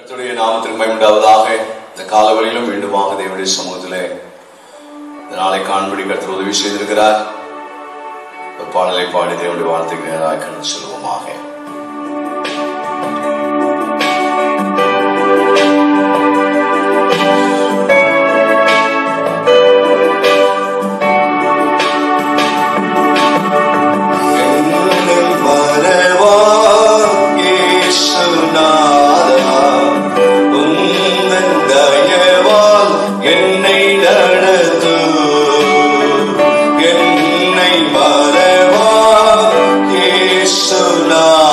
கர்த்தருடைய நாமத்திற்கு பயமுண்டாவதாக இந்த காலவழியிலும் மீண்டுமாக தேவனுடைய சமூகத்திலே இந்த நாளை காண்படி கர்த்தர் உதவி செய்திருக்கிறார் ஒரு பாடலை பாடி தேவனுடைய வார்த்தைக்கு நேராக கடந்து செல்வோமாக என்னில் வரவா இயேசுநாதா, உந்தன் தயவால் என்னை நடத்து. என்னை வரவா இயேசுநாதா,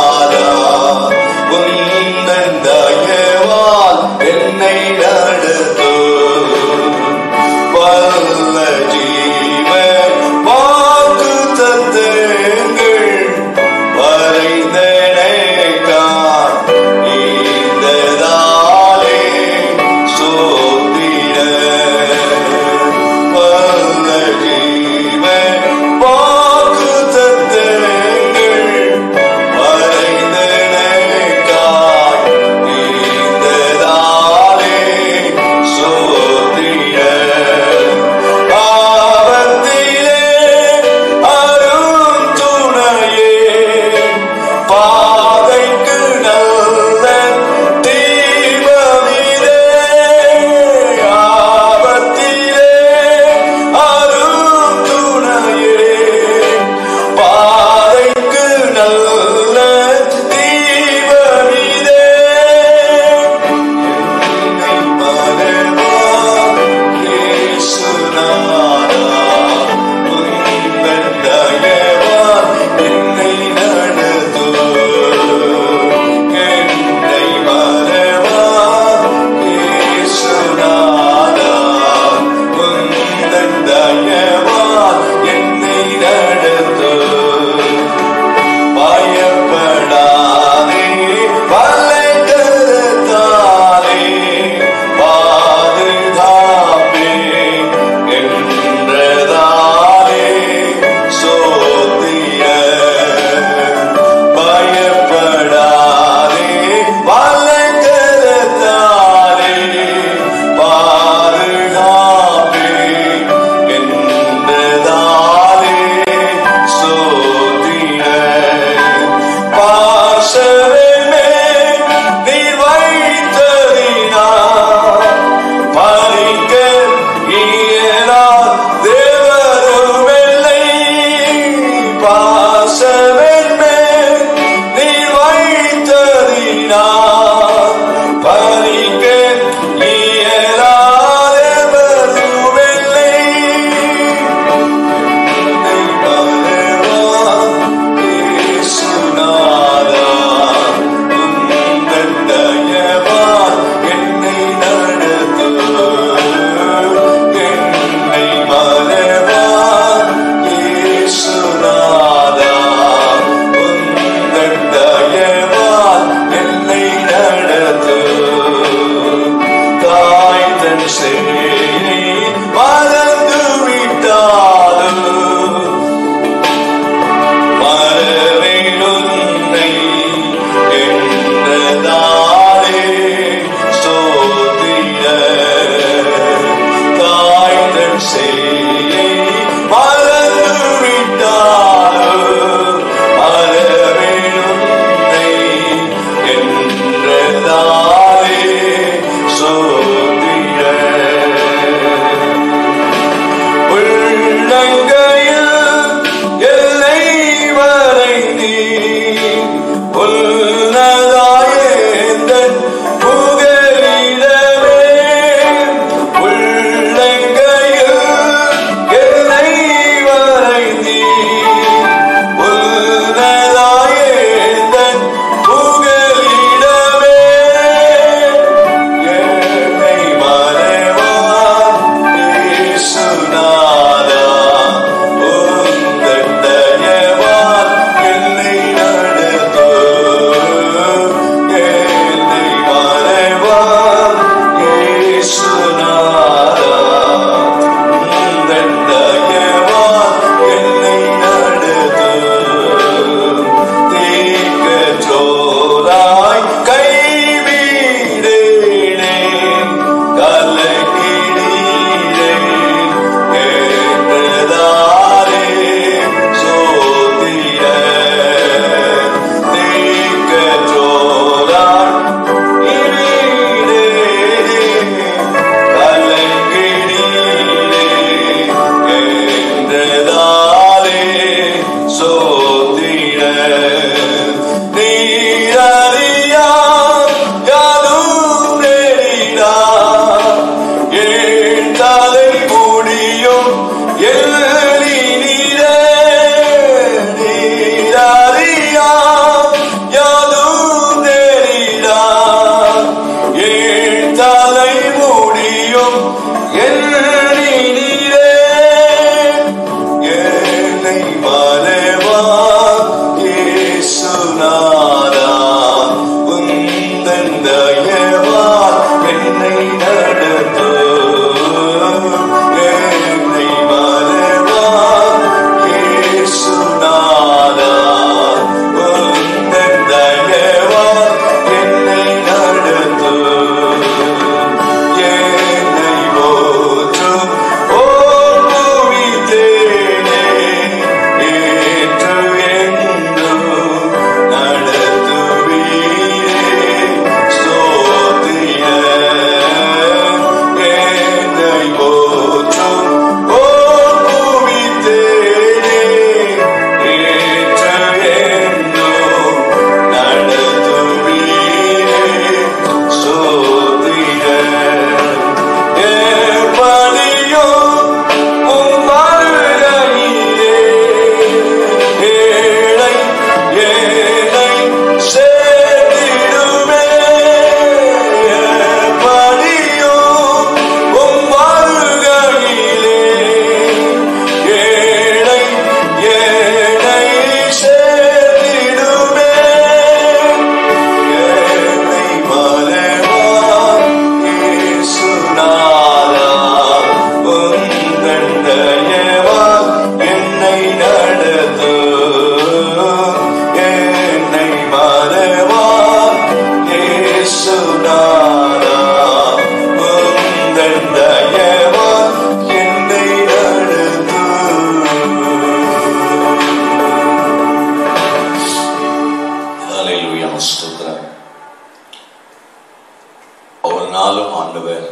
நாளும் ஆண்டவர்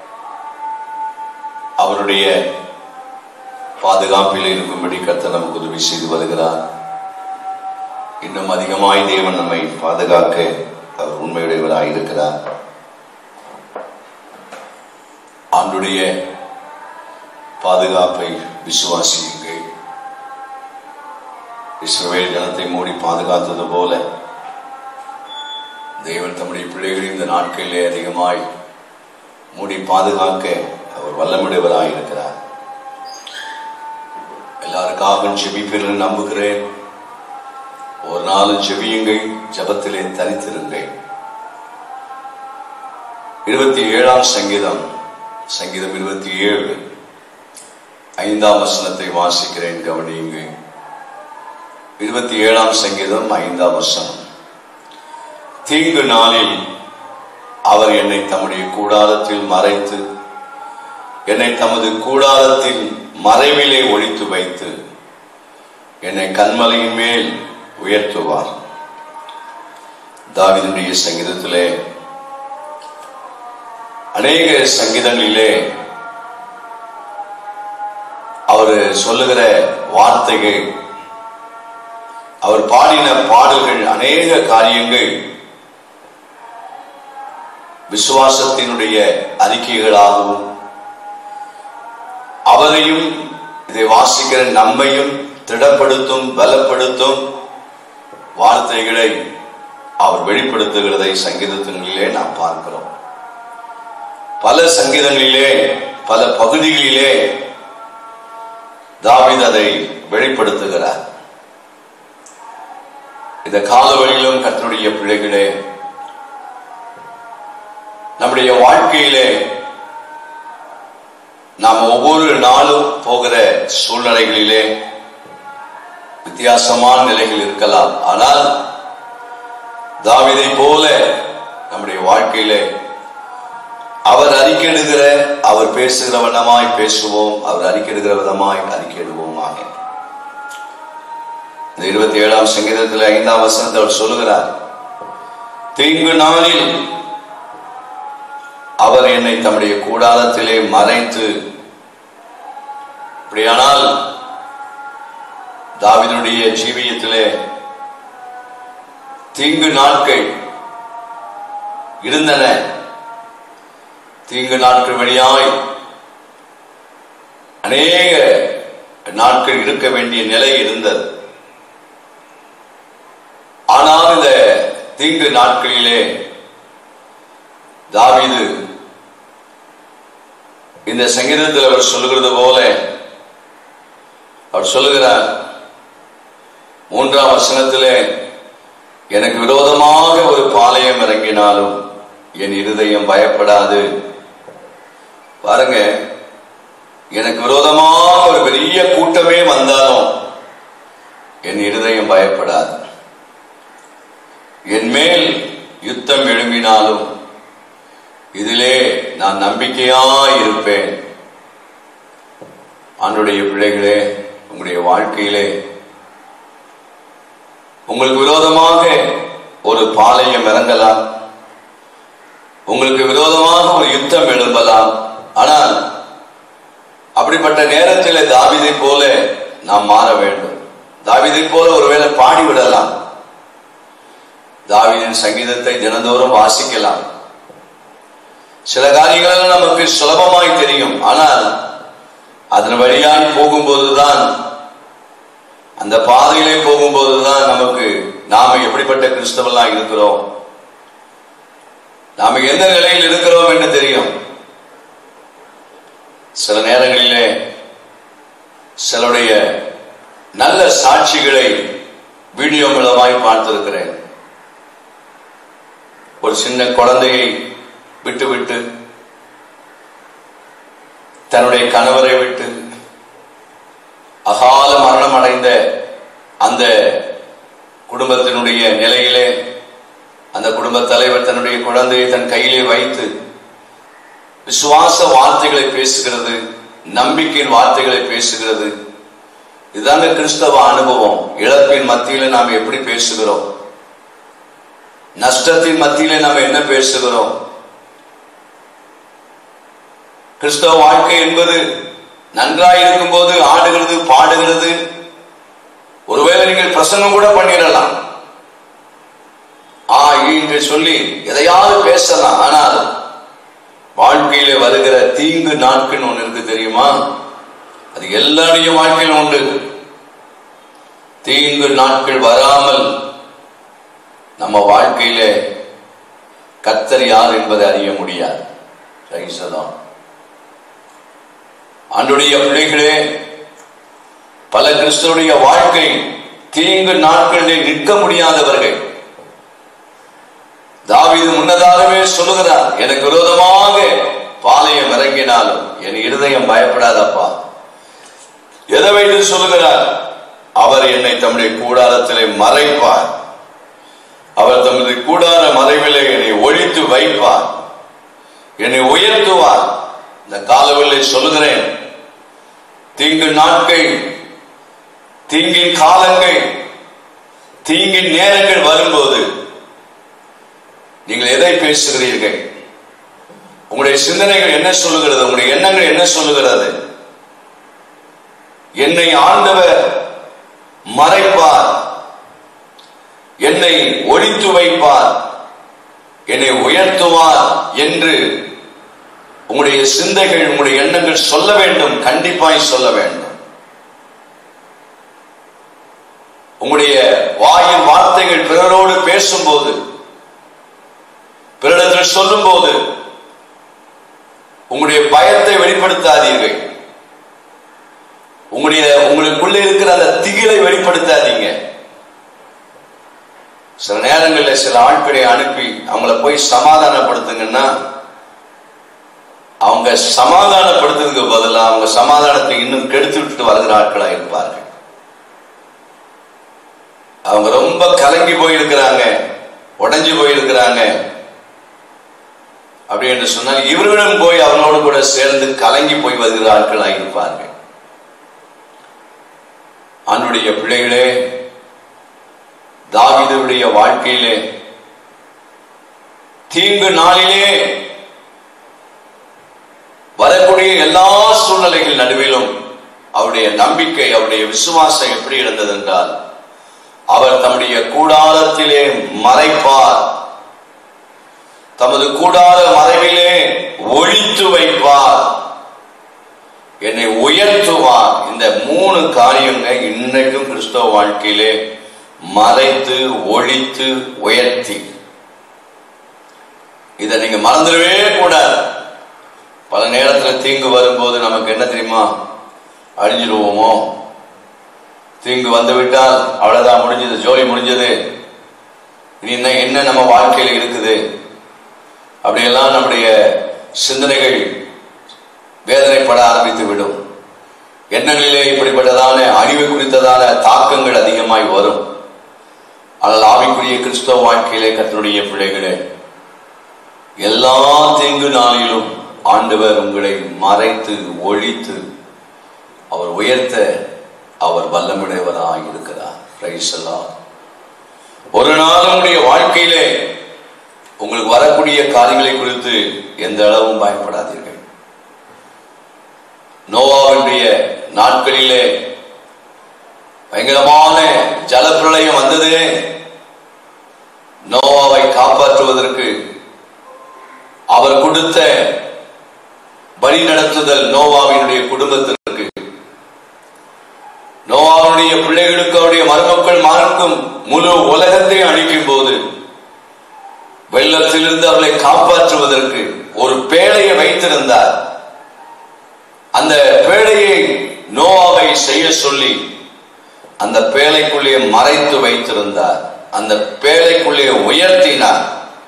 அவருடைய பாதுகாப்பில் இருக்கும்படி கர்த்தர் நமக்கு உதவி செய்து வருகிறார் இன்னும் அதிகமாய் தேவன் நம்மை பாதுகாக்க அவர் உண்மையுடையவராய் இருக்கிறார் ஆண்டுடைய பாதுகாப்பை விசுவாசியுங்கள் இஸ்ரவேல் ஜனத்தை மூடி பாதுகாத்தது போல தேவன் தம்முடைய பிள்ளைகளை இந்த நாட்களிலே அதிகமாய் மூடி பாதுகாக்க அவர் வல்லமுடையவராய் இருக்கிறார் எல்லாருக்காகவும் ஜெபிப்பீர்கள் நம்புகிறேன் ஒரு நாளும் ஜெபியுங்கள் ஜபத்திலே தரித்திருங்கள் இருபத்தி ஏழாம் சங்கீதம் சங்கீதம் இருபத்தி ஏழு ஐந்தாம் வசனத்தை வாசிக்கிறேன் கவனியுங்கள் இருபத்தி ஏழாம் சங்கீதம் ஐந்தாம் வசனம் தீங்கு நாளில் அவர் என்னை தம்முடைய கூடாரத்தில் மறைத்து என்னை தமது கூடாரத்தில் மறைவிலே ஒழித்து வைத்து என்னை கண்மலையின் மேல் உயர்த்துவார் தாவிதனுடைய சங்கீதத்திலே அநேக சங்கீதங்களிலே அவர் சொல்லுகிற வார்த்தைகள் அவர் பாடின பாடல்கள் அநேக காரியங்கள் விசுவாசத்தினுடைய அறிக்கைகளாகவும் அவரையும் இதை வாசிக்கிற நம்மையும் திடப்படுத்தும் பலப்படுத்தும் வார்த்தைகளை அவர் வெளிப்படுத்துகிறதை சங்கீதத்திலே நாம் பார்க்கிறோம் பல சங்கீதங்களிலே பல பகுதிகளிலே தாவித் அதை வெளிப்படுத்துகிறார் இந்த காலவழியிலும் கத்தனுடைய பிள்ளைகளே நம்முடைய வாழ்க்கையிலே நாம் ஒவ்வொரு நாளும் போகிற சூழ்நிலைகளிலே வித்தியாசமான நிலைகள் இருக்கலாம் ஆனால் தாவிதை போல நம்முடைய வாழ்க்கையிலே அவர் அறிக்கையிடுகிற அவர் பேசுகிற வண்ணமாய் பேசுவோம் அவர் அறிக்கையிடுகிற விதமாய் அறிக்கையிடுவோமாக இந்த இருபத்தி ஏழாம் சங்கீதத்தில் ஐந்தாம் வசனத்தில் அவர் சொல்லுகிறார் தீங்கு நாளில் அவர் என்னை தம்முடைய கூடாரத்திலே மறைத்து அப்படியானால் தாவிதனுடைய ஜீவியத்திலே தீங்கு நாட்கள் இருந்தன தீங்கு நாட்கள் வழியாய் அநேக நாட்கள் இருக்க வேண்டிய நிலை இருந்தது ஆனால் இந்த தீங்கு நாட்களிலே தாவிது இந்த சங்கீதத்தில் அவர் சொல்லுகிறது போல அவர் சொல்லுகிறார் மூன்றாம் வசனத்திலே எனக்கு விரோதமாக ஒரு பாளையம் இறங்கினாலும் என் இருதயம் பயப்படாது பாருங்க எனக்கு விரோதமாக ஒரு பெரிய கூட்டமே வந்தாலும் என் இருதயம் பயப்படாது என் மேல் யுத்தம் எழும்பினாலும் இதிலே நான் நம்பிக்கையாய் இருப்பேன் ஆண்டுடைய பிள்ளைகளே உங்களுடைய வாழ்க்கையிலே உங்களுக்கு விரோதமாக ஒரு பாளையம் இறங்கலாம் உங்களுக்கு விரோதமாக ஒரு யுத்தம் எழும்பலாம் ஆனால் அப்படிப்பட்ட நேரத்தில் தாவிதை போல நாம் மாற வேண்டும் தாவிதை போல ஒருவேளை பாடிவிடலாம் தாவிதின் சங்கீதத்தை தினந்தோறும் வாசிக்கலாம் சில காரியங்கள் நமக்கு சுலபமாய் தெரியும் ஆனால் அதன் வழியாய் போகும்போதுதான் அந்த பாதையிலே போகும்போதுதான் நமக்கு நாம எப்படிப்பட்ட கிறிஸ்தவெல்லாம் இருக்கிறோம் நாம எந்த நிலையில் இருக்கிறோம் என்று தெரியும் சில நேரங்களிலே சிலருடைய நல்ல சாட்சிகளை வீடியோ மூலமாய் பார்த்திருக்கிறேன் ஒரு சின்ன குழந்தையை விட்டு விட்டு தன்னுடைய கணவரை விட்டு அகால மரணம் அடைந்த அந்த குடும்பத்தினுடைய நிலையிலே அந்த குடும்ப தலைவர் தன்னுடைய குழந்தையை தன் கையிலே வைத்து விசுவாச வார்த்தைகளை பேசுகிறது நம்பிக்கையின் வார்த்தைகளை பேசுகிறது இதுதாங்க கிறிஸ்தவ அனுபவம் இழப்பின் மத்தியில நாம் எப்படி பேசுகிறோம் நஷ்டத்தின் மத்தியிலே நாம் என்ன பேசுகிறோம் கிறிஸ்தவ வாழ்க்கை என்பது நன்றாய் இருக்கும்போது ஆடுகிறது பாடுகிறது ஒருவேளை நீங்கள் பிரசங்கம் கூட பண்ணிடலாம் ஆ என்று சொல்லி எதையாவது பேசலாம் ஆனால் வாழ்க்கையில வருகிற தீங்கு நாட்கள் ஒன்று இருக்கு தெரியுமா அது எல்லாருடைய வாழ்க்கையிலும் உண்டு தீங்கு நாட்கள் வராமல் நம்ம வாழ்க்கையில கத்தர் யார் என்பதை அறிய முடியாது ரைசதான் அன்றைய பிள்ளைகளே பல கிறிஸ்தவருடைய வாழ்க்கை தீங்கு நாட்களில் நிற்க முடியாதவர்கள் தாவீது முன்னதாகவே சொல்லுகிறார் எனக்கு விரோதமாக பாளையம் இறங்கினாலும் என் இருதயம் பயப்படாதப்பா எதை வைத்து சொல்லுகிறார் அவர் என்னை தம்முடைய கூடாரத்திலே மறைப்பார் அவர் தமது கூடார மறைவிலே என்னை ஒழித்து வைப்பார் என்னை உயர்த்துவார் இந்த காலவில்லை சொல்லுகிறேன் தீங்கு நாட்கள் தீங்கின் காலங்கள் தீங்கின் நேரங்கள் வரும்போது நீங்கள் எதை பேசுகிறீர்கள் உங்களுடைய சிந்தனைகள் என்ன சொல்லுகிறது உங்களுடைய எண்ணங்கள் என்ன சொல்லுகிறது என்னை ஆண்டவர் மறைப்பார் என்னை ஒழித்து வைப்பார் என்னை உயர்த்துவார் என்று உங்களுடைய சிந்தைகள் உங்களுடைய எண்ணங்கள் சொல்ல வேண்டும் கண்டிப்பாய் சொல்ல வேண்டும் உங்களுடைய வாயின் வார்த்தைகள் பிறரோடு பேசும்போது பிறரிடத்தில் சொல்லும் போது உங்களுடைய பயத்தை வெளிப்படுத்தாதீர்கள் உங்களுடைய உங்களுக்குள்ள இருக்கிற அந்த திகிலை வெளிப்படுத்தாதீங்க சில நேரங்களில் சில ஆட்களை அனுப்பி அவங்கள போய் சமாதானப்படுத்துங்கன்னா அவங்க சமாதானப்படுத்துறதுக்கு பதிலாக அவங்க சமாதானத்தை இன்னும் கெடுத்து விட்டுட்டு வருகிற ஆட்களா இருப்பார்கள் அவங்க ரொம்ப கலங்கி போயிருக்கிறாங்க உடஞ்சி போயிருக்கிறாங்க அப்படி என்று சொன்னால் இவர்களும் போய் அவனோடு கூட சேர்ந்து கலங்கி போய் வருகிற ஆட்களாக இருப்பார்கள் அன்னுடைய பிள்ளைகளே தாவிதனுடைய வாழ்க்கையிலே தீங்கு நாளிலே வரக்கூடிய எல்லா சூழ்நிலைகள் நடுவிலும் அவருடைய நம்பிக்கை அவருடைய விசுவாசம் எப்படி இருந்தது என்றால் அவர் தம்முடைய கூடாரத்திலே மறைப்பார் தமது கூடார மறைவிலே ஒழித்து வைப்பார் என்னை உயர்த்துவார் இந்த மூணு காரியங்கள் இன்னைக்கும் கிறிஸ்தவ வாழ்க்கையிலே மறைத்து ஒழித்து உயர்த்தி இதை நீங்க மறந்துடவே கூடாது பல நேரத்தில் தீங்கு வரும்போது நமக்கு என்ன தெரியுமா அழிஞ்சிடுவோமோ தீங்கு வந்து விட்டால் அவ்வளவுதான் முடிஞ்சது ஜோலி முடிஞ்சது இனி என்ன என்ன நம்ம வாழ்க்கையில இருக்குது அப்படியெல்லாம் நம்முடைய சிந்தனைகள் வேதனைப்பட ஆரம்பித்து விடும் எண்ணங்களிலே இப்படிப்பட்டதான அழிவு குறித்ததான தாக்கங்கள் அதிகமாய் வரும் ஆனால் ஆவிக்குரிய கிறிஸ்தவ வாழ்க்கையிலே கத்தனுடைய பிள்ளைகளே எல்லா தீங்கு நாளிலும் ஆண்டவர் உங்களை மறைத்து ஒழித்து அவர் உயர்த்த அவர் வல்லமுடையவராக இருக்கிறார் ரைசல்லாம் ஒரு நாள் உங்களுடைய வாழ்க்கையிலே உங்களுக்கு வரக்கூடிய காரியங்களை குறித்து எந்த அளவும் பயப்படாதீர்கள் நோவாவுடைய நாட்களிலே பயங்கரமான ஜலப்பிரளயம் வந்தது நோவாவை காப்பாற்றுவதற்கு அவர் கொடுத்த வழி நடத்துதல் நோவாவினுடைய குடும்பத்திற்கு நோவாவுடைய பிள்ளைகளுக்கு அவருடைய மருமக்கள் மாறுக்கும் முழு உலகத்தை அழிக்கும் போது வெள்ளத்திலிருந்து அவளை காப்பாற்றுவதற்கு ஒரு பேழையை வைத்திருந்தார் அந்த பேழையை நோவாவை செய்ய சொல்லி அந்த பேழைக்குள்ளே மறைத்து வைத்திருந்தார் அந்த பேழைக்குள்ளே உயர்த்தினார்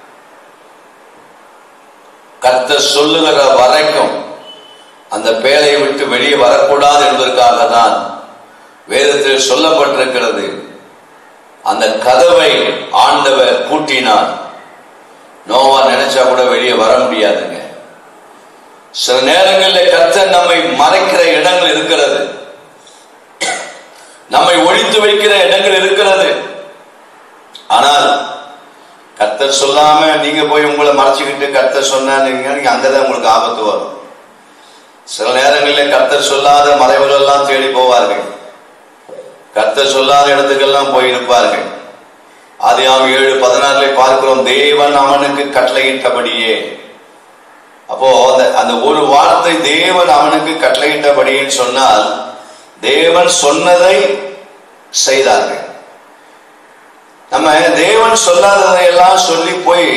கத்த சொல்லுகிற வரைக்கும் அந்த பேழையை விட்டு வெளியே வரக்கூடாது என்பதற்காக தான் வேதத்தில் சொல்லப்பட்டிருக்கிறது அந்த கதவை ஆண்டவர் பூட்டினார் நோவா நினைச்சா கூட வெளியே வர முடியாதுங்க சில நேரங்களில் கர்த்தர் நம்மை மறைக்கிற இடங்கள் இருக்கிறது நம்மை ஒழித்து வைக்கிற இடங்கள் இருக்கிறது ஆனால் கர்த்தர் சொல்லாம நீங்க போய் உங்களை மறைச்சுக்கிட்டு கர்த்தர் சொன்னா நீங்க அங்கதான் உங்களுக்கு ஆபத்து வரும் சில நேரங்களில் கர்த்தர் சொல்லாத மறைவுகள் எல்லாம் தேடி போவார்கள் கர்த்தர் சொல்லாத இடத்துக்கெல்லாம் போயிருப்பார்கள் ஆதியாம் ஏழு பதினாறுல பார்க்கிறோம் தேவன் அவனுக்கு கட்டளையிட்டபடியே அப்போ அந்த அந்த ஒரு வார்த்தை தேவன் அவனுக்கு கட்டளையிட்டபடின்னு சொன்னால் தேவன் சொன்னதை செய்தார்கள் நம்ம தேவன் சொல்லாததை எல்லாம் சொல்லி போய்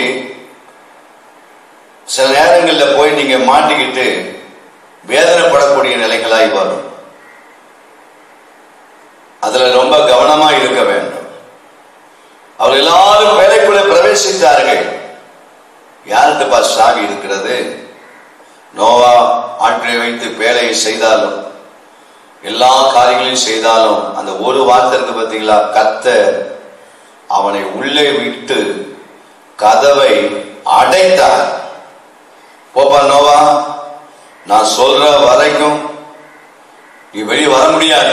சில நேரங்களில் போய் நீங்க மாட்டிக்கிட்டு வேதனைப்படக்கூடிய நிலைகளாய் வரும் அதுல ரொம்ப கவனமா இருக்க வேண்டும் அவர் எல்லாரும் வேலைக்குள்ள பிரவேசித்தார்கள் யாருக்கு பாஸ் சாவி இருக்கிறது நோவா ஆற்றை வைத்து வேலையை செய்தாலும் எல்லா காரியங்களையும் செய்தாலும் அந்த ஒரு வார்த்தை இருக்கு பார்த்தீங்களா கத்தர் அவனை உள்ளே விட்டு கதவை அடைத்தார் போப்பா நோவா நான் சொல்ற வரைக்கும் நீ வெளியே வர முடியாது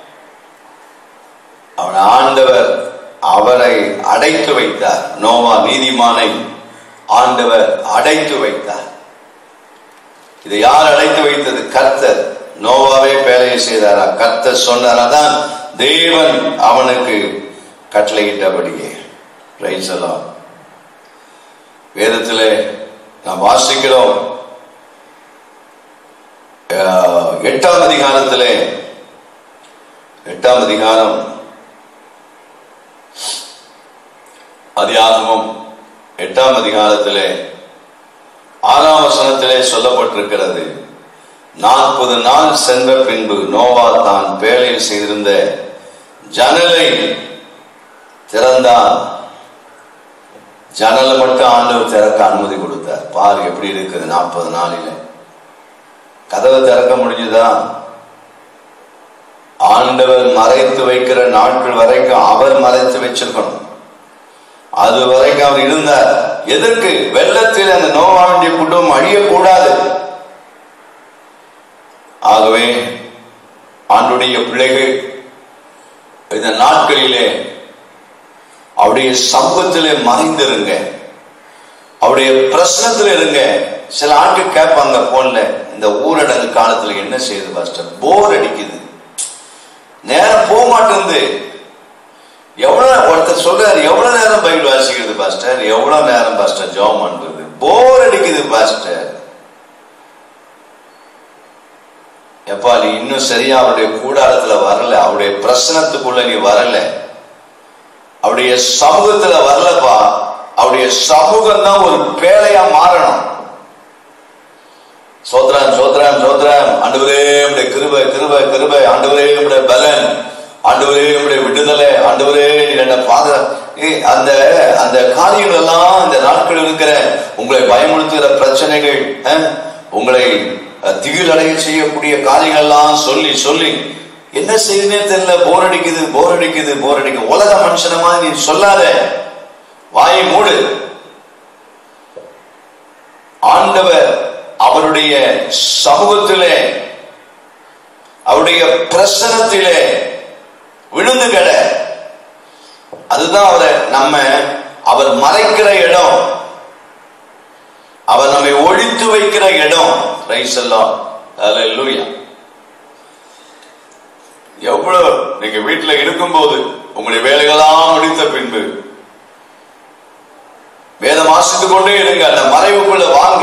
அவன் ஆண்டவர் அவரை அடைத்து வைத்தார் நோவா நீதிமானை ஆண்டவர் அடைத்து வைத்தார் இதை யார் அடைத்து வைத்தது கர்த்தர் நோவாவே வேலையை செய்தாரா கர்த்தர் சொன்னாரா தான் தேவன் அவனுக்கு கட்டளையிட்டபடியே ரைசலாம் வேதத்திலே நாம் வாசிக்கிறோம் அஹ், எட்டாம் அதிகாரத்திலே எட்டாம் அதிகாரம் அதிகாரமும் எட்டாம் அதிகாரத்திலே ஆறாம் வசனத்திலே சொல்லப்பட்டிருக்கிறது நாற்பது நாள் சென்ற பின்பு நோவா தான் வேலை செய்திருந்த ஜன்னலை திறந்தான் ஜன்னலை மட்டும் ஆண்டவர் திறக்க அனுமதி கொடுத்தார் பாரு எப்படி இருக்குது நாற்பது நாளில கதவை திறக்க முடிஞ்சுதா ஆண்டவர் மறைத்து வைக்கிற நாட்கள் வரைக்கும் அவர் மறைத்து வச்சிருக்கணும் அது வரைக்கும் அவர் இருந்தார் எதற்கு வெள்ளத்தில் அந்த நோவாண்டிய குடும்பம் அழியக்கூடாது ஆகவே ஆண்டுடைய பிள்ளைகள் இந்த நாட்களிலே அவருடைய சம்பத்திலே மறைந்திருங்க அவருடைய பிரச்சனத்துல இருங்க சில ஆட்கள் கேட்பாங்க போன்ல இந்த ஊரடங்கு காலத்துல என்ன செய்யுது பாஸ்டர் போர் அடிக்குது நேரம் போக மாட்டேங்குது எவ்வளவு ஒருத்தர் சொல்றாரு எவ்வளவு நேரம் பைபிள் வாசிக்கிறது பாஸ்டர் எவ்வளவு நேரம் பாஸ்டர் ஜாம் பண்றது போர் அடிக்குது பாஸ்டர் எப்பா நீ இன்னும் சரியா அவருடைய கூடாரத்துல வரல அவருடைய பிரசனத்துக்குள்ள நீ வரல அவருடைய சமூகத்துல வரலப்பா அவருடைய சமூகம் தான் ஒரு பேழையா மாறணும் சோத்ராம் சோத்ராம் சோத்ராம் ஆண்டவரே உடைய கிருபை கிருபை கிருபை ஆண்டவரே உடைய பலன் ஆண்டவரே உடைய விடுதலை ஆண்டவரே நீ என்ன பாதுகா ஏய், அந்த அந்த காரியங்கள் எல்லாம் இந்த நாட்கள் இருக்கிற உங்களை பயமுறுத்துகிற பிரச்சனைகள் அஹ், உங்களை அஹ், திகில் அடைய செய்யக்கூடிய காரியங்கள் எல்லாம் சொல்லி சொல்லி என்ன செய்யுதுன்னே தெரியல போர் அடிக்குது போர் அடிக்குது போர் அடிக்குது உலக மனுஷனமா நீ சொல்லாத வாயை மூடு ஆண்டவர் அவருடைய சமூகத்திலே அவருடைய பிரசனத்திலே விழுந்து கட அதுதான் அவரை நம்ம அவர் மறைக்கிற இடம் அவர் நம்மை ஒழித்து வைக்கிற இடம் ரைஸ் எல்லாம் அல்லேலூயா எவ்வளவு நீங்க வீட்டுல இருக்கும்போது உங்களுடைய வேலைகளெல்லாம் முடித்த பின்பு வேதம் வாசித்துக் கொண்டே இருங்க அந்த மறைவுக்குள்ள வாங்க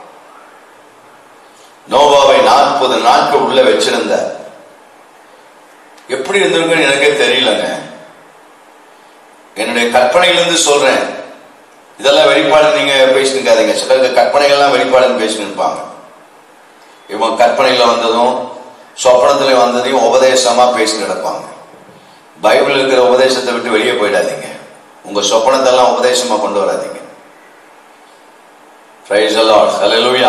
நோவாவை நாற்பது நாட்கள் உள்ள வச்சிருந்த எப்படி இருந்திருக்குன்னு எனக்கே தெரியலங்க என்னுடைய கற்பனையிலிருந்து சொல்றேன் இதெல்லாம் வெளிப்பாடு நீங்க பேசினுக்காதீங்க சிலருக்கு கற்பனைகள்லாம் வெளிப்பாடுன்னு பேசின்னு இருப்பாங்க இவன் கற்பனையில வந்ததும் சொப்பனத்துல வந்ததையும் உபதேசமா பேசி நடப்பாங்க பைபிள் இருக்கிற உபதேசத்தை விட்டு வெளியே போயிடாதீங்க உங்க சொப்பனத்தெல்லாம் உபதேசமா கொண்டு வராதீங்க Praise the Lord. Hallelujah.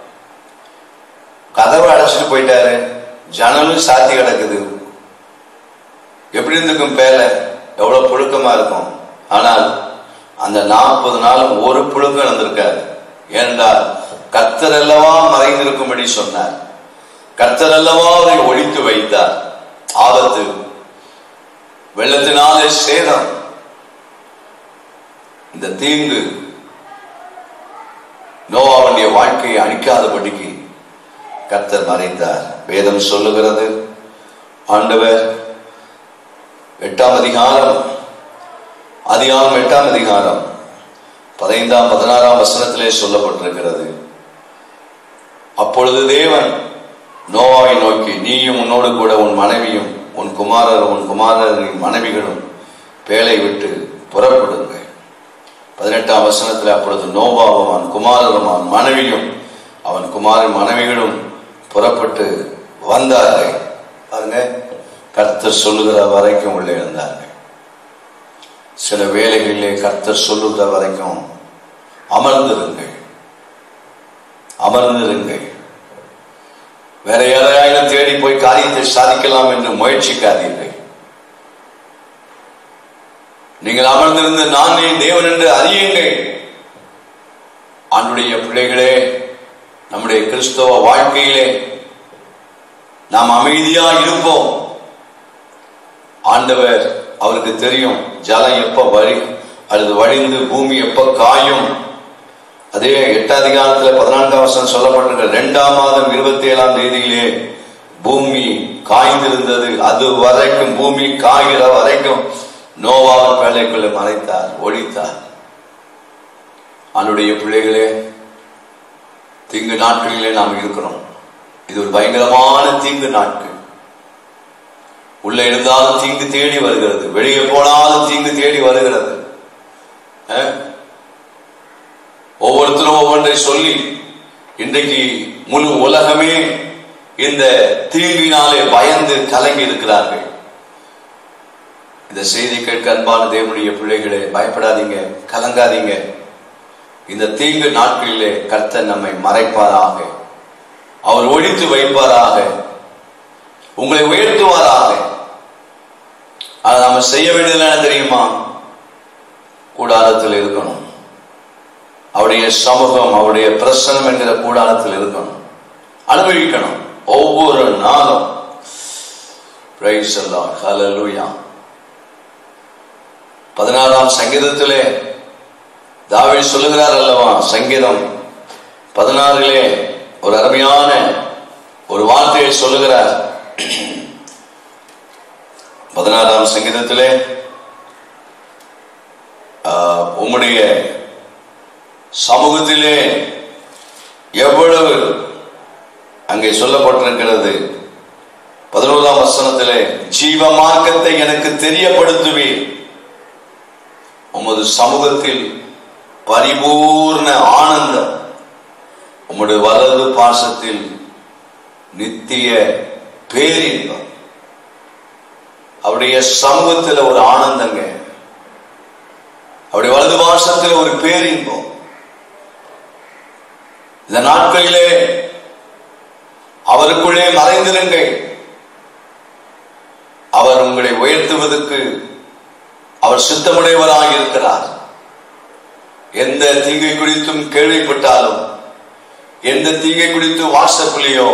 கதவை அடைச்சிட்டு போயிட்டாரு ஜன்னலும் சாத்தி கிடக்குது எப்படி இருந்திருக்கும் பேல எவ்வளவு புழுக்கமா இருக்கும் ஆனால் அந்த நாற்பது நாளும் ஒரு புழுக்கம் இருந்திருக்காரு ஏனென்றால் கர்த்தர் அல்லவா மறைந்திருக்கும்படி சொன்னார் கர்த்தர் அல்லவா அவரை ஒழித்து வைத்தார் ஆபத்து வெள்ளத்தினாலே சேதம் இந்த தீங்கு நோவாவுடைய வாழ்க்கையை அழிக்காதபடிக்கு கர்த்தர் மறைந்தார் வேதம் சொல்லுகிறது ஆண்டவர் எட்டாம் அதிகாரம் அதிகாரம் எட்டாம் அதிகாரம் பதினைந்தாம் பதினாறாம் வசனத்திலே சொல்லப்பட்டிருக்கிறது அப்பொழுது தேவன் நோவாவை நோக்கி நீயும் உன்னோடு கூட உன் மனைவியும் உன் குமாரர் உன் குமாரரின் மனைவிகளும் பேலை விட்டு புறப்படுங்கள் பதினெட்டாம் வசனத்தில் அப்பொழுது நோவாவும் அவன் குமாரரும் அவன் மனைவியும் அவன் குமாரின் மனைவிகளும் புறப்பட்டு வந்தார்கள் பாருங்க கர்த்தர் சொல்லுகிற வரைக்கும் உள்ளே இருந்தார்கள் சில வேலைகளிலே கர்த்தர் சொல்லுகிற வரைக்கும் அமர்ந்திருங்கள் அமர்ந்திருங்கள் வேற யாரையாயிலும் தேடி போய் காரியத்தை சாதிக்கலாம் என்று முயற்சிக்காதீர்கள் நீங்கள் அமர்ந்திருந்து நானே தேவன் என்று அறியுங்கள் ஆண்டுடைய பிள்ளைகளே நம்முடைய கிறிஸ்தவ வாழ்க்கையிலே நாம் அமைதியா இருப்போம் ஆண்டவர் அவருக்கு தெரியும் ஜலம் எப்ப வழி அல்லது வழிந்து பூமி எப்ப காயும் அதே எட்டாம் அதிகாரத்துல பதினான்காம் வருஷம் சொல்லப்பட்டிருக்க இரண்டாம் மாதம் இருபத்தி ஏழாம் தேதியிலே பூமி காய்ந்திருந்தது அது வரைக்கும் பூமி காய்கிற வரைக்கும் நோவாவின் வேலைக்குள்ள மறைத்தார் ஒழித்தார் அவனுடைய பிள்ளைகளே தீங்கு நாட்களிலே நாம் இருக்கிறோம் இது ஒரு பயங்கரமான தீங்கு நாட்கள் உள்ள இருந்தாலும் தீங்கு தேடி வருகிறது வெளியே போனாலும் தீங்கு தேடி வருகிறது அஹ்? ஒவ்வொருத்தரும் ஒவ்வொன்றை சொல்லி இன்றைக்கு முழு உலகமே இந்த தீங்கினாலே பயந்து கலங்கி இருக்கிறார்கள் இந்த செய்தி கேட்க அன்பான தேவனுடைய பிள்ளைகளே பயப்படாதீங்க கலங்காதீங்க இந்த தீங்கு நாட்களிலே கர்த்தர் நம்மை மறைப்பாராக அவர் ஒழித்து வைப்பாராக உங்களை உயர்த்துவாராக அதை நாம செய்ய வேண்டியது என்ன தெரியுமா கூடாரத்தில் இருக்கணும் அவருடைய சமூகம் அவருடைய பிரசனம் என்கிற கூடாரத்தில் இருக்கணும் அனுபவிக்கணும் ஒவ்வொரு நாளும் Praise the Lord. Hallelujah. பதினாறாம் சங்கீதத்திலே தாவீது சொல்லுகிறார் அல்லவா சங்கீதம் பதினாறிலே ஒரு அருமையான ஒரு வார்த்தையை சொல்லுகிறார் பதினாறாம் சங்கீதத்திலே ஆஹ், உம்முடைய சமூகத்திலே எவ்வளவு அங்கே சொல்லப்பட்டிருக்கிறது பதினோராம் வசனத்திலே ஜீவ மார்க்கத்தை எனக்கு தெரியப்படுத்துவீர் உமது சமூகத்தில் பரிபூர்ண ஆனந்தம் உம்முடைய வலது பாசத்தில் நித்திய பேரின்பம் அவருடைய சமூகத்தில் ஒரு ஆனந்தங்க அவருடைய வலது பாசத்தில் ஒரு பேரின்பம் இந்த நாட்களிலே அவருக்குள்ளே மறைந்திருங்கள் அவர் உங்களை உயர்த்துவதற்கு அவர் சித்தமுடையவராக இருக்கிறார் எந்த தீங்கை குறித்தும் கேள்விப்பட்டாலும் எந்த தீங்கை குறித்து வாட்ஸ்அப்லயோ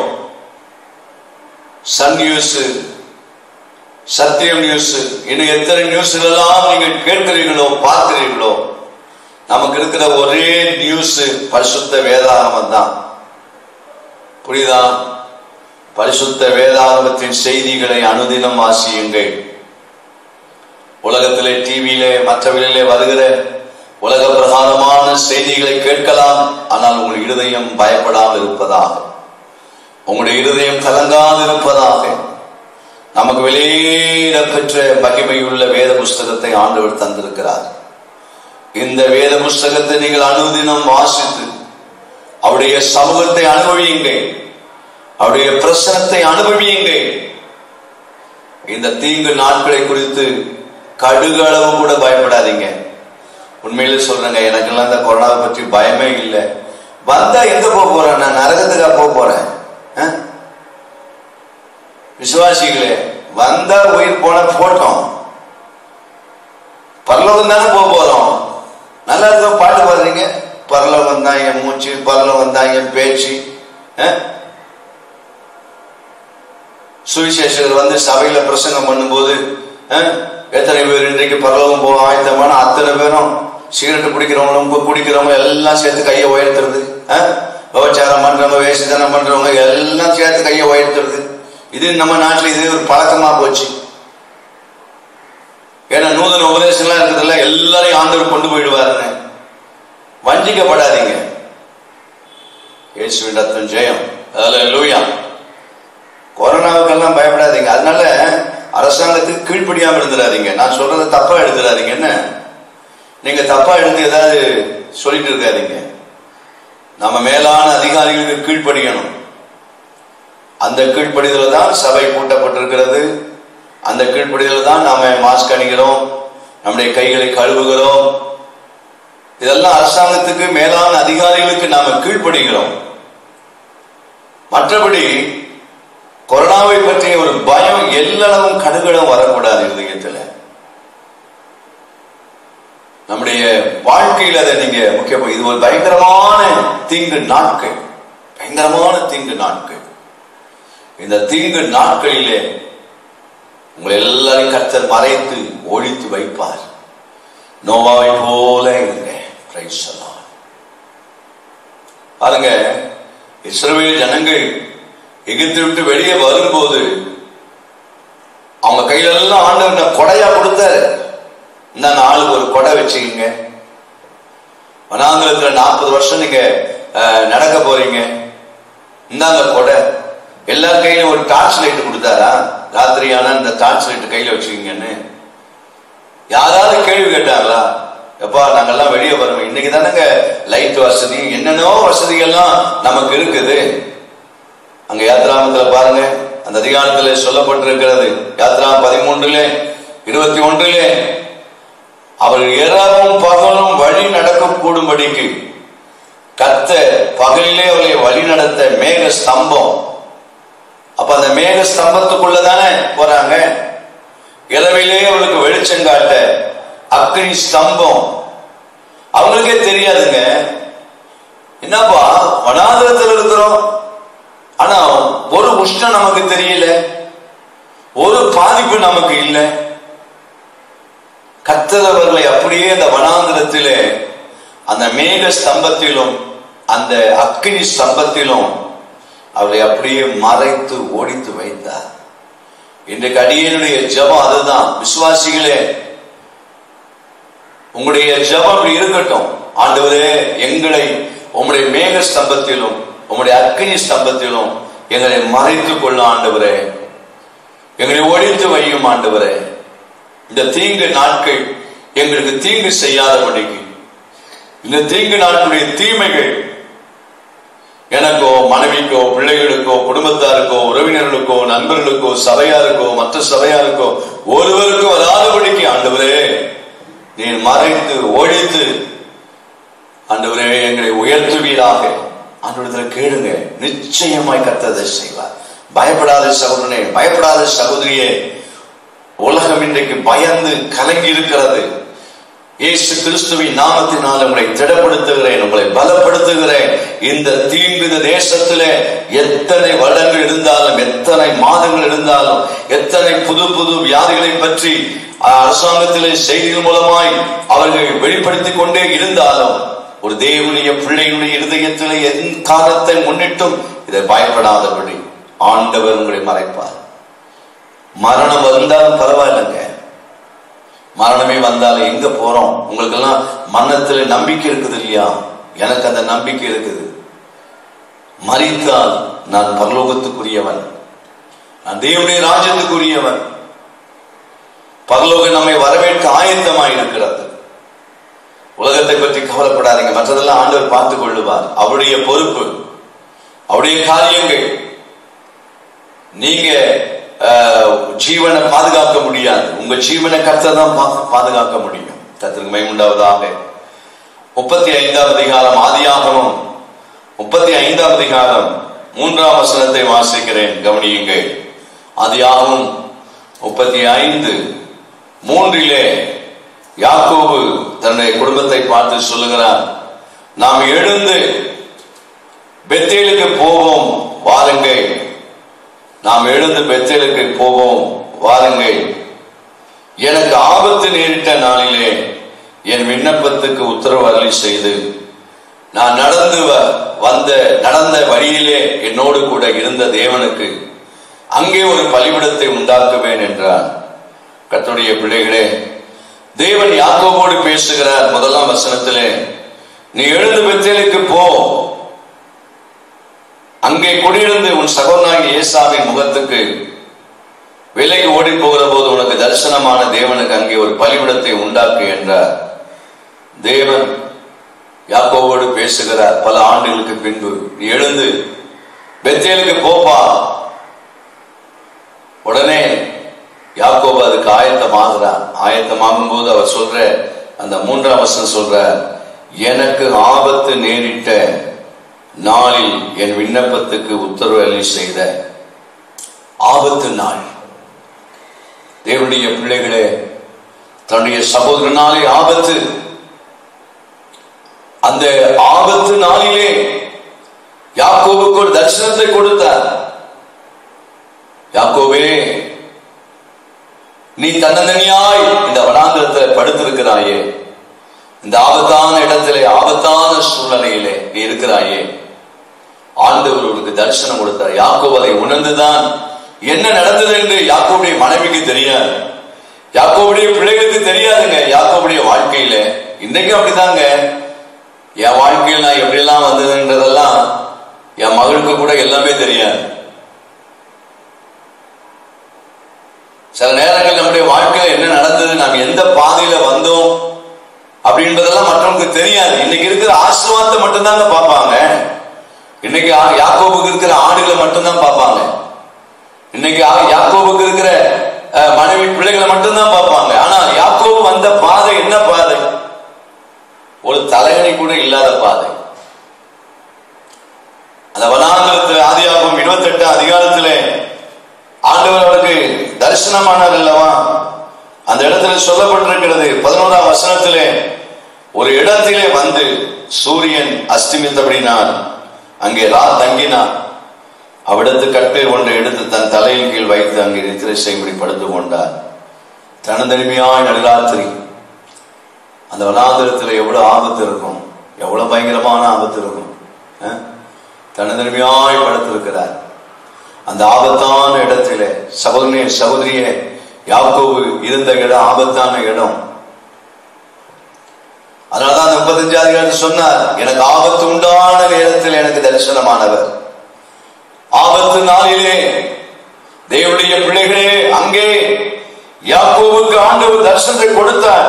சன் நியூஸ் சத்தியம் நியூஸ் இன்னும் எத்தனை நியூஸ்கள் எல்லாம் நீங்கள் கேட்கிறீர்களோ பார்க்கிறீர்களோ நமக்கு இருக்கிற ஒரே நியூஸ் பரிசுத்த வேதாகமம் தான் புரியுதா பரிசுத்த வேதாகமத்தின் செய்திகளை அனுதினம் வாசியுங்கள் உலகத்திலே டிவியிலே மற்றவர்களிலே வருகிற உலக பிரகாரமான செய்திகளை கேட்கலாம் ஆனால் உங்கள் இருதயம் பயப்படாமல் இருப்பதாக உங்களுடைய இருதயம் கலங்காது இருப்பதாக நமக்கு வெளியிட பெற்ற மகிமையுள்ள வேத புஸ்தகத்தை ஆண்டவர் தந்திருக்கிறார் இந்த வேத புஸ்தகத்தை நீங்கள் அனுதினம் வாசித்து அவருடைய சமூகத்தை அனுபவியுங்கள் அவருடைய பிரசனத்தை அனுபவியுங்கள் இந்த தீங்கு நாட்களை குறித்து கடுகளவு கூட பயப்படாதீங்க உண்மையிலே சொல்றேங்க எனக்கெல்லாம் இந்த கொரோனாவை பற்றி பயமே இல்லை வந்தா எங்க போக போறேன் நான் நரகத்துக்கா போக போறேன் ஆ? விசுவாசிகளே வந்தா உயிர் போன போட்டோம் பரலோகம் தானே போக போறோம் நல்லா இருக்கும் பாட்டு பாடுறீங்க பரலோகம் தான் என் மூச்சு பரலோகம் தான் என் பேச்சு ஆ? சுவிசேஷகர் வந்து சபையில பிரசங்கம் பண்ணும்போது அஹ், எத்தனை பேர் இன்றைக்கு பரலோகம் போக ஆயத்தமான அத்தனை பேரும் சிகரெட் குடிக்கிறவங்களும் கு- குடிக்கிறவங்க எல்லாம் சேர்த்து கையை உயர்த்துறது அஹ், விபச்சாரம் பண்றவங்க வேசித்தனம் பண்றவங்க எல்லாம் சேர்த்து கையை உயர்த்துறது இது நம்ம நாட்டில் இது ஒரு பழக்கமா போச்சு ஏன்னா நூதன உபதேசம்லாம் இருக்குதுல்ல எல்லாரையும் ஆண்டவர் கொண்டு போயிடுவாருன்னு வஞ்சிக்கப்படாதீங்க இயேசுவின் ரத்தம் ஜெயம் அதில் லூயா கொரோனாவுக்கெல்லாம் பயப்படாதீங்க அதனால அரசாங்கத்துக்கு கீழ்ப்படியாம இருந்துடாதீங்க நான் சொல்றதை தப்பா எடுத்துடாதீங்க என்ன நீங்க தப்பா எடுத்து ஏதாவது சொல்லிட்டு இருக்காதீங்க நம்ம மேலான அதிகாரிகளுக்கு கீழ்ப்படியணும் அந்த கீழ்ப்படிதல தான் சபை கூட்டப்பட்டிருக்கிறது அந்த கீழ்ப்படிதல தான் நாம மாஸ்க் அணிகிறோம் நம்முடைய கைகளை கழுவுகிறோம் இதெல்லாம் அரசாங்கத்துக்கு மேலான அதிகாரிகளுக்கு நாம கீழ்ப்படுகிறோம் மற்றபடி கொரோனாவை பற்றிய ஒரு பயம் எல்லளவும் கடுகளவும் வரக்கூடாது இருதயத்தில் நம்முடைய வாழ்க்கையில் அதை நீங்க முக்கிய இது ஒரு பயங்கரமான தீங்கு நாட்கள் பயங்கரமான தீங்கு நாட்கள் இந்த தீங்கு நாட்களிலே உங்களை எல்லாரையும் கர்த்தர் மறைத்து ஒழித்து வைப்பார் நோவாவை போல இருங்க Praise the Lord. பாருங்க இஸ்ரவேல் ஜனங்கள் எகிப்து விட்டு வெளியே வரும்போது அவங்க கையில எல்லாம் ஆண்டவர் கொடையா கொடுத்தாரு இந்த நாளுக்கு ஒரு கொடை வச்சுக்கீங்க வனாந்திரத்துல நாற்பது வருஷம் நீங்க அஹ், நடக்க போறீங்க இந்தாங்க கொடை எல்லார் கையிலும் ஒரு டார்ச் லைட் கொடுத்தாரா ராத்திரியான இந்த டார்ச் லைட் கையில வச்சுக்கீங்கன்னு யாராவது கேள்வி கேட்டாங்களா எப்பா நாங்கெல்லாம் வெளியே வரோம் இன்னைக்கு தானங்க லைட் வசதி என்னென்னோ வசதிகள்லாம் நமக்கு இருக்குது அங்க யாத்ராமத்துல பாருங்க அந்த அதிகாரத்துல சொல்லப்பட்டிருக்கிறது யாத்ரா பதிமூன்றிலே இருபத்தி ஒன்றிலே அவர் இரவும் பகலும் வழி நடக்க கூடும்படிக்கு கத்த பகலிலே அவர்களை வழி நடத்த மேக ஸ்தம்பம் அப்ப அந்த மேக ஸ்தம்பத்துக்குள்ள தானே போறாங்க இரவிலே அவளுக்கு வெளிச்சம் காட்ட அக்னி ஸ்தம்பம் அவங்களுக்கே தெரியாதுங்க என்னப்பா வனாந்திரத்தில் இருக்கிறோம் ஆனா ஒரு உஷ்ணம் நமக்கு தெரியல ஒரு பாதிப்பு நமக்கு இல்லை கத்தரவர்களை அப்படியே அந்த வனாந்திரத்திலே அந்த மேக ஸ்தம்பத்திலும் அந்த அக்கினி ஸ்தம்பத்திலும் அவரை அப்படியே மறைத்து ஓடித்து வைத்தார் இன்றைக்கு அடியனுடைய ஜெபம் அதுதான் விசுவாசிகளே உங்களுடைய ஜெபம் இப்படி இருக்கட்டும் ஆண்டவரே எங்களை உம்முடைய மேக ஸ்தம்பத்திலும் உம்முடைய அக்கினி ஸ்தம்பத்திலும் எங்களை மறைத்துக் கொள்ள ஆண்டவரே எங்களை ஒழித்து வையும் ஆண்டவரே இந்த தீங்கு நாட்கள் எங்களுக்கு தீங்கு செய்யாதபடிக்கு இந்த தீங்கு நாட்களுடைய தீமைகள் எனக்கோ மனைவிக்கோ பிள்ளைகளுக்கோ குடும்பத்தாருக்கோ உறவினர்களுக்கோ நண்பர்களுக்கோ சபையாருக்கோ மற்ற சபையாருக்கோ ஒருவருக்கும் வராதபடிக்கு ஆண்டவரே நீ மறைத்து ஒழித்து ஆண்டவரே எங்களை உயர்த்துவீராக ஆண்டவரத்தில் கேளுங்க நிச்சயமாய் கர்த்ததை செய்வார் பயப்படாத சகோதரனே பயப்படாத சகோதரியே உலகம் இன்றைக்கு பயந்து கலங்கி இருக்கிறது இயேசு கிறிஸ்துவின் நாமத்தினால் உங்களை திடப்படுத்துகிறேன் உங்களை பலப்படுத்துகிறேன் இந்த தீங்கு இந்த தேசத்திலே எத்தனை வருடங்கள் இருந்தாலும் எத்தனை மாதங்கள் இருந்தாலும் எத்தனை புது புது வியாதிகளை பற்றி அரசாங்கத்திலே செய்திகள் மூலமாய் அவர்கள் வெளிப்படுத்திக் கொண்டே இருந்தாலும் ஒரு தேவனுடைய பிள்ளைகளுடைய இருதயத்திலே என் காலத்தை முன்னிட்டும் இதை பயப்படாதபடி ஆண்டவர் உங்களை மறைப்பார் மரணம் வந்தாலும் பரவாயில்லைங்க மரணமே வந்தாலும் எங்க போறோம் உங்களுக்கு எல்லாம் மரணத்துல நம்பிக்கை இருக்குது இல்லையா எனக்கு அந்த நம்பிக்கை இருக்குது மறித்தால் நான் பரலோகத்துக்குரியவன் நான் தேவனுடைய ராஜ்யத்துக்குரியவன் பரலோகம் நம்மை வரவேற்க ஆயத்தமாய் இருக்கிறது உலகத்தை பற்றி கவலைப்படாதீங்க மற்றதெல்லாம் ஆண்டவர் பார்த்துக் கொள்ளுவார் அவருடைய பொறுப்பு அவருடைய காரியங்கள் நீங்க அஹ், ஜீவனை பாதுகாக்க முடியாது உங்க ஜீவனை கர்த்தர் தான் பா- பாதுகாக்க முடியும் கர்த்தருக்கு மைமுண்டாவதாக முப்பத்தி ஐந்தாம் அதிகாரம் ஆதியாகமும் முப்பத்தி ஐந்தாம் அதிகாரம் மூன்றாம் வசனத்தை வாசிக்கிறேன் கவனியுங்கள் ஆதியாகமும் முப்பத்தி ஐந்து மூன்றிலே யாக்கோபு தன்னுடைய குடும்பத்தை பார்த்து சொல்லுகிறார் நாம் எழுந்து பெத்தேலுக்கு போவோம் வாருங்கள் நாம் எழுந்து பெத்தேலுக்கு போவோம் வாருங்கள் எனக்கு ஆபத்து நேரிட்ட நாளிலே என் விண்ணப்பத்துக்கு உத்தரவு அருளி செய்து நான் நடந்து வ- வந்த நடந்த வழியிலே என்னோடு கூட இருந்த தேவனுக்கு அங்கே ஒரு பலிபிடத்தை உண்டாக்குவேன் என்றார் கர்த்தருடைய பிள்ளைகளே தேவன் யாக்கோபோடு பேசுகிறார் முதலாம் வசனத்திலே நீ எழுந்து பெத்தேலுக்கு போ அங்கே குடியிருந்து உன் சகோதரனாகிய ஏசாவின் முகத்துக்கு விலைக்கு ஓடி போகிற போது உனக்கு தரிசனமான தேவனுக்கு அங்கே ஒரு பலிபிடத்தை உண்டாக்கு என்றார் தேவன் யாக்கோவோடு பேசுகிறார் பல ஆண்டுகளுக்கு பின்பு நீ எழுந்து பெத்தேலுக்கு போப்பா உடனே யாக்கோபு அதுக்கு ஆயத்தமாகிறான் ஆயத்தமாகும் போது அவர் சொல்ற அந்த மூன்றாம் வசனம் சொல்ற எனக்கு ஆபத்து நேரிட்ட நாளில் என் விண்ணப்பத்துக்கு உத்தரவு அள்ளி செய்த ஆபத்து நாள் தேவனுடைய பிள்ளைகளே தன்னுடைய சகோதரனாலே ஆபத்து அந்த ஆபத்து நாளிலே யாக்கோபுக்கு ஒரு தரிசனத்தை கொடுத்தார் யாக்கோவே நீ தன்னந்தனியாய் இந்த வனாந்திரத்தில் படுத்திருக்கிறாயே இந்த ஆபத்தான இடத்திலே ஆபத்தான சூழ்நிலையிலே நீ இருக்கிறாயே ஆண்டவர் உனக்கு தரிசனம் கொடுத்தார் யாக்கோபு அதை உணர்ந்துதான் என்ன நடந்தது என்று யாக்கோவுடைய மனைவிக்கு தெரியாது யாக்கோவுடைய பிள்ளைகளுக்கு தெரியாதுங்க யாக்கோவுடைய வாழ்க்கையில இன்னைக்கும் அப்படிதாங்க என் வாழ்க்கையில் நான் எப்படியெல்லாம் வந்ததுன்றதெல்லாம் என் மகளுக்கு கூட எல்லாமே தெரியாது சில நேரங்கள் நம்முடைய வாழ்க்கையில என்ன நடந்தது நாம் எந்த பாதையில வந்தோம் அப்படின்றதெல்லாம் மற்றவங்களுக்கு தெரியாது இன்னைக்கு இருக்கிற ஆசீர்வாதத்தை மட்டும்தாங்க பார்ப்பாங்க இன்னைக்கு ஆ- யாக்கோபுக்கு இருக்கிற ஆடுகளை மட்டும்தான் பார்ப்பாங்க இன்னைக்கு ஆ- யாக்கோபுக்கு இருக்கிற அஹ், மனைவி பிள்ளைகளை மட்டும்தான் பார்ப்பாங்க ஆனா யாக்கோபு வந்த பாதை என்ன பாதை ஒரு தலையணை கூட இல்லாத பாதை அந்த வனாந்தரத்தில் ஆதியாகும் இருபத்தி எட்டு அதிகாரத்திலே ஆண்டவர் அவருக்கு தரிசனமானார் அல்லவா அந்த இடத்துல சொல்லப்பட்டிருக்கிறது பதினோராம் வசனத்திலே ஒரு இடத்திலே வந்து சூரியன் அஸ்தமித்தபடினான் அங்கே ரா தங்கினான் அவ்விடத்து கட்டில் ஒன்றை எடுத்து தன் தலையின் கீழ் வைத்து அங்கே நித்திரை செய்யும்படி படுத்துக் கொண்டார் தனதனிமையாய் நடுராத்திரி அந்த வனாந்திரத்தில் எவ்வளவு ஆபத்து இருக்கும் எவ்வளவு பயங்கரமான ஆபத்து இருக்கும் அஹ்? தனதனிமையாய் படுத்திருக்கிறார் அந்த ஆபத்தான இடத்திலே சகோதரியே சகோதரியே யாக்கோபு இருந்த இடம் ஆபத்தான இடம் அதனாலதான் அந்த முப்பத்தஞ்சு அதிகாரம் சொன்னார் எனக்கு ஆபத்து உண்டான நேரத்தில் எனக்கு தரிசனமானவர் ஆபத்து நாளிலே தேவனுடைய பிள்ளைகளே அங்கே யாக்கோபுக்கு ஆண்டவர் தரிசனத்தை கொடுத்தார்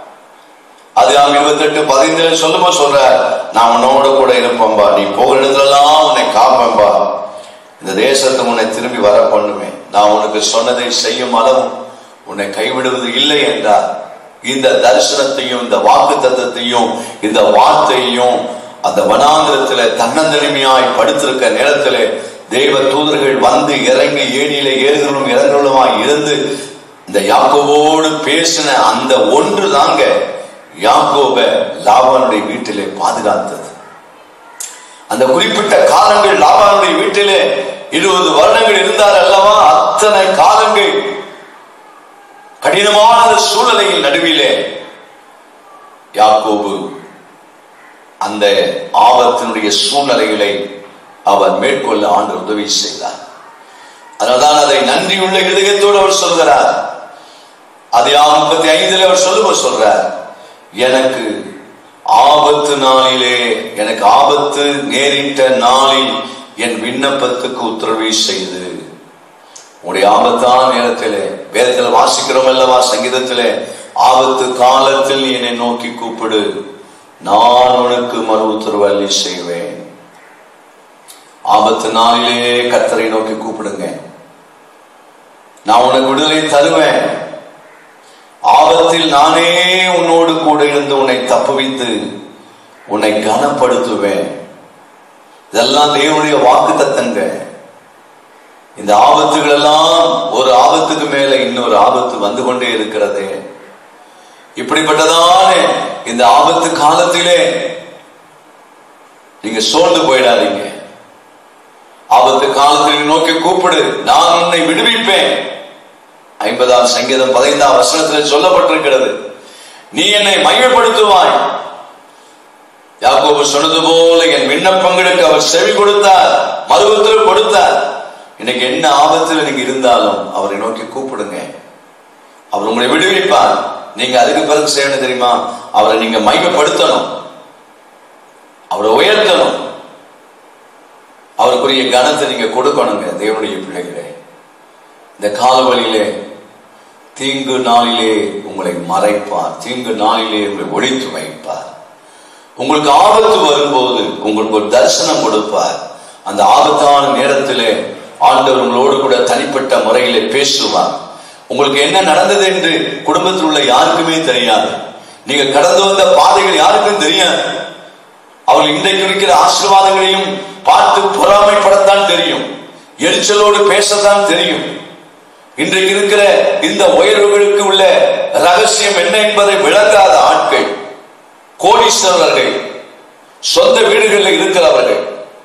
அது நாம் இருபத்தெட்டு பதினைந்துல சொல்லுமா சொல்ற நான் உன்னோட கூட இருப்பேன்பா நீ போகிற இடத்துலலாம் உன்னை காப்பேன்பா இந்த தேசத்தை உன்னை திரும்பி வர பண்ணுவேன் நான் உனக்கு சொன்னதை செய்யும் அளவும் உன்னை கைவிடுவது இல்லை என்றார் இந்த தரிசனத்தையும் இந்த வாக்கு தத்தத்தையும் இந்த வார்த்தையையும் அந்த வனாந்திரத்தில தன்னந்தனிமையாய் படுத்திருக்க நேரத்திலே தெய்வ தூதர்கள் வந்து இறங்கி ஏணியில ஏறுகளும் இறங்குகளுமாய் இருந்து இந்த யாக்கோவோடு பேசின அந்த ஒன்று தாங்க யாக்கோப லாபானுடைய வீட்டிலே பாதுகாத்தது அந்த குறிப்பிட்ட காலங்கள் லாபானுடைய வீட்டிலே இருபது வருடங்கள் இருந்தார் அல்லவா அத்தனை காலங்கள் கடினமான அந்த சூழ்நிலையின் நடுவிலே யாக்கோபு அந்த ஆபத்தினுடைய சூழ்நிலைகளை அவர் மேற்கொள்ள ஆண்டு உதவி செய்தார் அதனால்தான் அதை நன்றியுள்ள இருதயத்தோடு அவர் சொல்கிறார் அது முப்பத்தி ஐந்துல அவர் சொல்லும்போது சொல்றார் எனக்கு ஆபத்து நாளிலே எனக்கு ஆபத்து நேரிட்ட நாளில் என் விண்ணப்பத்துக்கு உத்தரவை செய்து உடைய ஆபத்தான நேரத்திலே வேதத்தில் வாசிக்கிறோம் அல்லவா சங்கீதத்திலே ஆபத்து காலத்தில் நீ என்னை நோக்கி கூப்பிடு நான் உனக்கு மறு உத்தரவு அள்ளி செய்வேன் ஆபத்து நாளிலே கர்த்தரை நோக்கி கூப்பிடுங்க நான் உனக்கு விடுதலை தருவேன் ஆபத்தில் நானே உன்னோடு கூட இருந்து உன்னை தப்புவித்து உன்னை கனப்படுத்துவேன் இதெல்லாம் தேவனுடைய வாக்கு தத்தங்க இந்த ஆபத்துகள் எல்லாம் ஒரு ஆபத்துக்கு மேல இன்னொரு ஆபத்து வந்து கொண்டே இருக்கிறது இப்படிப்பட்டதான இந்த ஆபத்து காலத்திலே நீங்க சோர்ந்து போயிடாதீங்க ஆபத்து காலத்தில் நோக்கி கூப்பிடு நான் உன்னை விடுவிப்பேன் ஐம்பதாம் சங்கீதம் பதினைந்தாம் வசனத்தில் சொல்லப்பட்டிருக்கிறது நீ என்னை மையப்படுத்துவாய் யாக்கோபு சொன்னது போல என் விண்ணப்பங்களுக்கு அவர் செவி கொடுத்தார் மறு உத்தரவு கொடுத்தார் இன்னைக்கு என்ன ஆபத்துல நீங்க இருந்தாலும் அவரை நோக்கி கூப்பிடுங்க அவர் உங்களை விடுவிப்பார் நீங்க அதுக்கு பிறகு செய்யணும் தெரியுமா அவரை நீங்க மையப்படுத்தணும் அவரை உயர்த்தணும் அவருக்குரிய கனத்தை நீங்க கொடுக்கணுங்க தேவனுடைய பிள்ளைகளே இந்த காலவழியிலே தீங்கு நாளிலே உங்களை மறைப்பார் தீங்கு நாளிலே உங்களை ஒழித்து வைப்பார் உங்களுக்கு ஆபத்து வரும்போது உங்களுக்கு ஒரு தரிசனம் கொடுப்பார் அந்த ஆபத்தான நேரத்திலே ஆண்டவர் உங்களோடு கூட தனிப்பட்ட முறையிலே பேசுவார் உங்களுக்கு என்ன நடந்தது என்று குடும்பத்தில் உள்ள யாருக்குமே தெரியாது நீங்க கடந்து வந்த பாதைகள் யாருக்கும் தெரியாது அவர்கள் இன்றைக்கு இருக்கிற ஆசீர்வாதங்களையும் பார்த்து பொறாமைப்படத்தான் தெரியும் எரிச்சலோடு பேசத்தான் தெரியும் இன்றைக்கு இருக்கிற இந்த உயர்வுகளுக்கு உள்ள ரகசியம் என்ன என்பதை விளங்காத ஆட்கள் கோடீஸ்வரர்கள் சொந்த வீடுகளில் இருக்கிறவர்கள்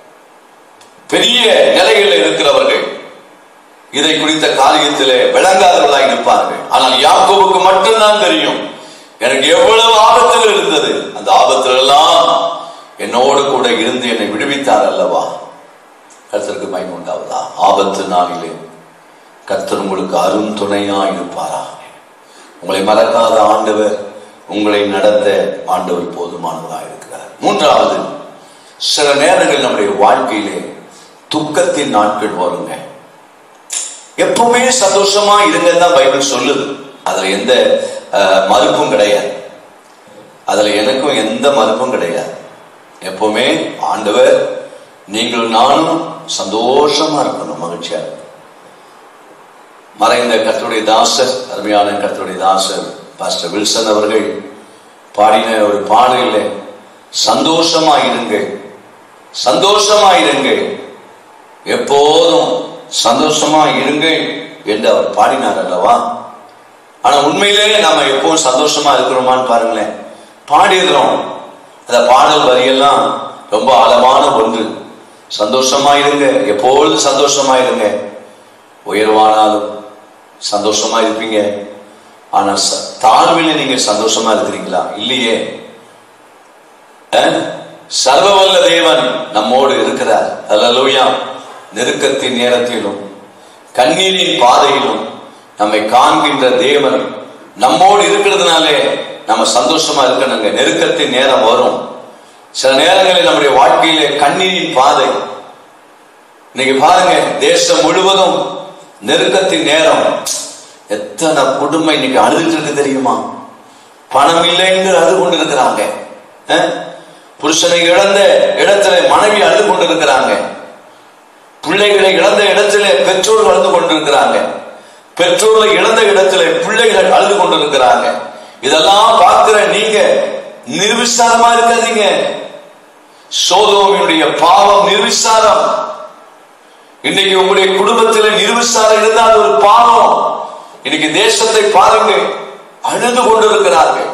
பெரிய நிலைகளில் இருக்கிறவர்கள் இதை குறித்த காரியத்திலே விளங்காதவர்களாக இருப்பார்கள் ஆனால் யாக்கோவுக்கு மட்டும்தான் தெரியும் எனக்கு எவ்வளவு ஆபத்துகள் இருந்தது அந்த ஆபத்துல எல்லாம் என்னோடு கூட இருந்து என்னை விடுவித்தார் அல்லவா கர்த்தருக்கு மயம் உண்டாவதா ஆபத்து நாளிலே கர்த்தர் உங்களுக்கு அரும் துணையா இருப்பாரா உங்களை மறக்காத ஆண்டவர் உங்களை நடத்த ஆண்டவர் போதுமானவராக இருக்கிறார் மூன்றாவது சில நேரங்கள் நம்முடைய வாழ்க்கையிலே துக்கத்தின் நாட்கள் வருங்க எப்பவுமே சந்தோஷமா இருங்கன்னு தான் பைபிள் சொல்லுது அதுல எந்த அஹ், மறுப்பும் கிடையாது அதுல எனக்கும் எந்த மறுப்பும் கிடையாது எப்பவுமே ஆண்டவர் நீங்கள் நானும் சந்தோஷமா இருக்கணும் மகிழ்ச்சியா இருக்கணும். மறைந்த கர்த்தருடைய தாசர் அருமையான கர்த்தருடைய தாசர் பாஸ்டர் வில்சன் அவர்கள் பாடின ஒரு பாடலில் சந்தோஷமா இருங்கள் சந்தோஷமா இருங்கள் எப்போதும் சந்தோஷமா இருங்கள் என்று அவர் பாடினார் அல்லவா ஆனா உண்மையிலேயே நாம எப்பவும் சந்தோஷமா இருக்கிறோமான்னு பாருங்களேன் பாடிடுறோம் அந்த பாடல் வரியெல்லாம் ரொம்ப ஆழமான ஒன்று சந்தோஷமா இருங்க எப்பொழுதும் சந்தோஷமா இருங்க உயர்வானாலும் சந்தோஷமா இருப்பீங்க ஆனா ச- தாழ்வில நீங்க சந்தோஷமா இருக்கிறீங்களா இல்லையே அஹ்? சர்வவல்ல தேவன் நம்மோடு இருக்கிறார் அல்லேலூயா நெருக்கத்தின் நேரத்திலும் கண்ணீரின் பாதையிலும் நம்மை காண்கின்ற தேவன் நம்மோடு இருக்கிறதுனாலே நம்ம சந்தோஷமா இருக்கணுங்க நெருக்கத்தின் நேரம் வரும் சில நேரங்களில் நம்முடைய வாழ்க்கையிலே கண்ணீரின் பாதை இன்னைக்கு பாருங்க தேசம் முழுவதும் நெருக்கத்தின் நேரம் எத்தனை குடும்பம் இன்னைக்கு அழுதுட்டு இருக்கு தெரியுமா பணம் இல்லை என்று அழுது கொண்டு இருக்கிறாங்க புருஷனை இழந்த இடத்துல மனைவி அழுது கொண்டு இருக்கிறாங்க பிள்ளைகளை இழந்த இடத்துல பெற்றோர்கள் அழுது கொண்டிருக்கிறாங்க பெற்றோர்களை இழந்த இடத்துல பிள்ளைகள் அழுது கொண்டிருக்கிறாங்க இதெல்லாம் பார்க்கிற நீங்க நிர்விசாரமா இருக்காதீங்க சோதோமியுடைய பாவம் நிர்விசாரம் இன்னைக்கு உங்களுடைய குடும்பத்தில் நிர்விசாரம் இருந்தால் அது ஒரு பாவம் இன்னைக்கு தேசத்தை பாருங்க அழுது கொண்டிருக்கிறார்கள்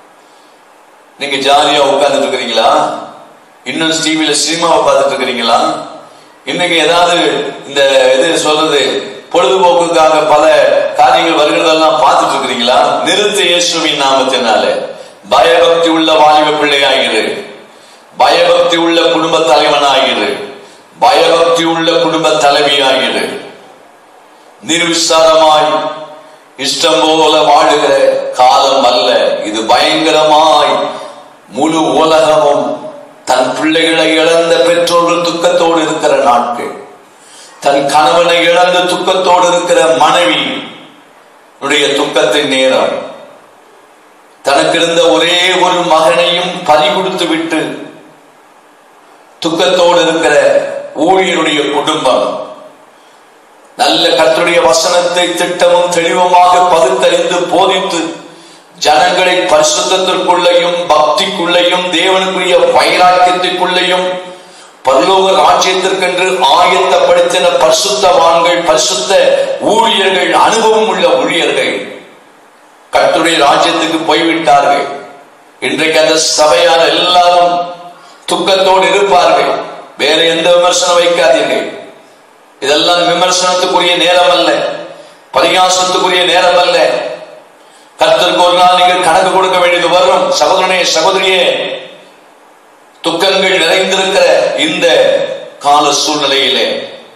நீங்க ஜாலியா உட்கார்ந்துட்டு இருக்கிறீங்களா இன்னும் டிவியில சினிமாவை பார்த்துட்டு இருக்கிறீங்களா இன்னைக்கு ஏதாவது இந்த இது சொல்றது பொழுதுபோக்குக்காக பல காரியங்கள் வருகிறதெல்லாம் பார்த்துட்டு இருக்கிறீங்களா நிறுத்த இயேசுவின் நாமத்தினாலே பயபக்தி உள்ள வாலிப பிள்ளையாகிரு பயபக்தி உள்ள குடும்ப தலைவனாகிரு பயபக்தி உள்ள குடும்ப தலைவியாகிரு நிர்விசாரமாய் இஷ்டம் போல வாழுகிற காலம் அல்ல இது பயங்கரமாய் முழு உலகமும் தன் பிள்ளைகளை இழந்த பெற்றோர்கள் துக்கத்தோடு இருக்கிற நாட்கள் தன் கணவனை இழந்த துக்கத்தோடு இருக்கிற மனைவி உடைய துக்கத்தின் நேரம் தனக்கு இருந்த ஒரே ஒரு மகனையும் பறி கொடுத்து விட்டு துக்கத்தோடு இருக்கிற ஊழியருடைய குடும்பம் நல்ல கர்த்தருடைய வசனத்தை திட்டமும் தெளிவுமாக பகுத்தறிந்து போதித்து ஜனங்களை பரிசுத்தத்திற்குள்ளேயும் பக்திக்குள்ளேயும் தேவனுக்குரிய வைராக்கியத்திற்குள்ளேயும் பரலோக ராஜ்யத்திற்கென்று ஆயத்தப்படுத்தின பரிசுத்தவான்கள் பரிசுத்த ஊழியர்கள் அனுபவம் உள்ள ஊழியர்கள் கர்த்தருடைய ராஜ்யத்துக்கு போய்விட்டார்கள் இன்றைக்கு அந்த சபையார் எல்லாரும் துக்கத்தோடு இருப்பார்கள் வேற எந்த விமர்சனம் வைக்காதீர்கள் இதெல்லாம் விமர்சனத்துக்குரிய நேரம் அல்ல பரிகாசத்துக்குரிய நேரம் அல்ல கர்த்தருக்கு ஒரு நாள் நீங்கள் கணக்கு கொடுக்க வேண்டியது வரும் சகோதரனே சகோதரியே துக்கங்கள் நிறைந்திருக்கிற இந்த கால சூழ்நிலையிலே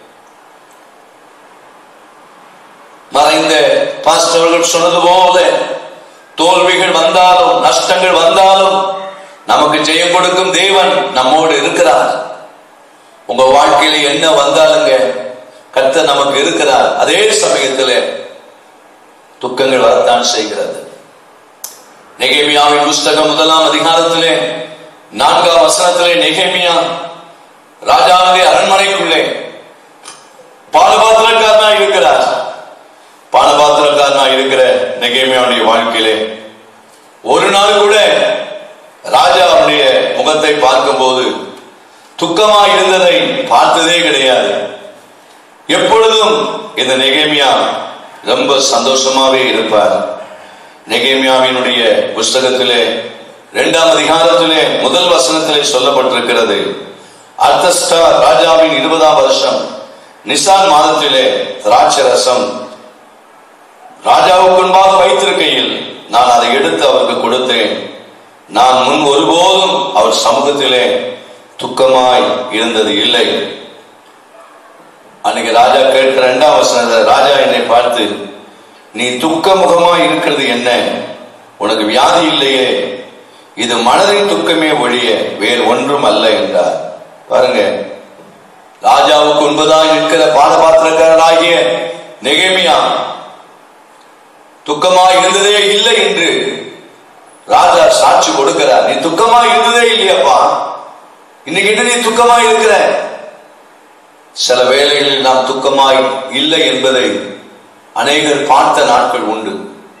மறைந்த பாஸ்டர்கள் சொன்னது போல தோல்விகள் வந்தாலும் நஷ்டங்கள் வந்தாலும் நமக்கு ஜெயம் கொடுக்கும் தேவன் நம்மோடு இருக்கிறார் உங்க வாழ்க்கையில என்ன வந்தாலுங்க கர்த்தர் நமக்கு இருக்கிறார் அதே சமயத்தில் துக்கங்கள் வரத்தான் செய்கிறது நெகேமியாவின் புஸ்தகம் முதலாம் அதிகாரத்திலே நான்காம் வசனத்திலே நெகேமியா ராஜாவுடைய அரண்மனைக்குள்ளே பாலபாத்திரக்காரனா இருக்கிறார் பாலபாத்திரக்காரனா இருக்கிற நெகேமியாவுடைய வாழ்க்கையிலே ஒரு நாள் கூட ராஜா அவனுடைய முகத்தை பார்க்கும்போது துக்கமா இருந்ததை பார்த்ததே கிடையாது எப்பொழுதும் இந்த நெகேமியா ரொம்ப சந்தோஷமாவே இருப்பார் நெகேமியாவினுடைய புஸ்தகத்திலே இரண்டாம் அதிகாரத்திலே முதல் வசனத்திலே சொல்லப்பட்டிருக்கிறது அர்த்தஸ்டா ராஜாவின் இருபதாம் வருஷம் நிசான் மாதத்திலே திராட்சை ரசம் ராஜாவுக்கு முன்பாக வைத்திருக்கையில் நான் அதை எடுத்து அவருக்கு கொடுத்தேன் நான் முன் ஒருபோதும் அவர் சமூகத்திலே துக்கமாய் இருந்தது இல்லை அன்னைக்கு ராஜா கேட்கிற இரண்டாம் வசனத்தை ராஜா என்னை பார்த்து நீ துக்க முகமாய் இருக்கிறது என்ன உனக்கு வியாதி இல்லையே இது மனதின் துக்கமே ஒழிய வேறு ஒன்றும் அல்ல என்றார் பாருங்க ராஜாவுக்கு உண்பதாய் இருக்கிற பாதபாத்திரக்காரனாகிய நெகேமியா துக்கமாய் இருந்ததே இல்லை என்று ராஜா சாட்சி கொடுக்கிறார் நீ துக்கமாய் இருந்ததே இல்லையப்பா இன்னைக்கு நீ துக்கமாய் இருக்கிற சில வேளைகளில் நாம் துக்கமாய் இல்லை என்பதை அநேகர் பார்த்த நாட்கள் உண்டு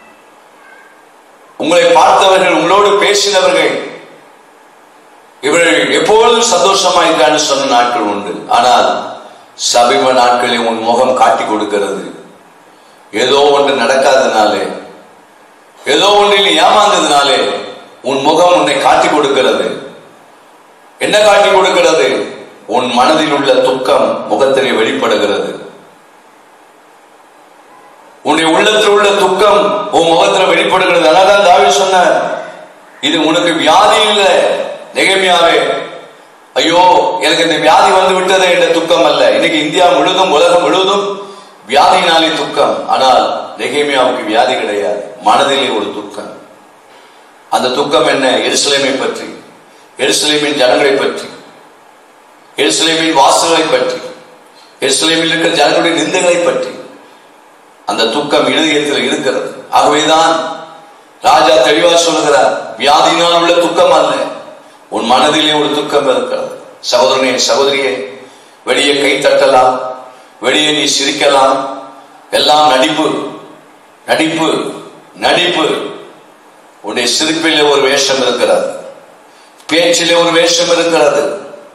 உங்களை பார்த்தவர்கள் உங்களோடு பேசினவர்கள் இவர்கள் எப்பொழுதும் சந்தோஷமா இருக்கான்னு சொன்ன நாட்கள் உண்டு ஆனால் சமீப நாட்களில் உன் முகம் காட்டி கொடுக்கிறது ஏதோ ஒன்று நடக்காதனாலே ஏதோ ஒன்றில் ஏமாந்ததுனாலே உன் முகம் உன்னை காட்டி கொடுக்கிறது என்ன காட்டி கொடுக்கிறது உன் மனதில் உள்ள துக்கம் முகத்திலே வெளிப்படுகிறது உன்னுடைய உள்ளத்தில் உள்ள துக்கம் உன் முகத்துல வெளிப்படுகிறது அதான் தாவி சொன்னார் இது உனக்கு வியாதி இல்லை நெகமியாவே ஐயோ எனக்கு இந்த வியாதி வந்து விட்டதே என்ற துக்கம் அல்ல இன்னைக்கு இந்தியா முழுதும் உலகம் முழுவதும் வியாதியினாலே துக்கம் ஆனால் நெகேமியாவுக்கு வியாதி கிடையாது மனதிலே ஒரு துக்கம் அந்த துக்கம் என்ன எருசலேமை பற்றி எருசலேமின் ஜனங்களை பற்றி எருசலேமின் வாசல்களை பற்றி எருசலேமில் இருக்கிற ஜனங்களுடைய நிந்தங்களை பற்றி அந்த துக்கம் இருதயத்தில் இருக்கிறது ஆகவேதான் ராஜா தெளிவா சொல்லுகிறார் வியாதியினால் உள்ள துக்கம் அல்ல உன் மனதிலே ஒரு துக்கம் இருக்கிறது சகோதரனே சகோதரியே வெளியே கை தட்டலாம் வெளியே நீ சிரிக்கலாம் எல்லாம் நடிப்பு நடிப்பு நடிப்பு உன்னுடைய சிரிப்பிலே ஒரு வேஷம் இருக்கிறது பேச்சிலே ஒரு வேஷம் இருக்கிறது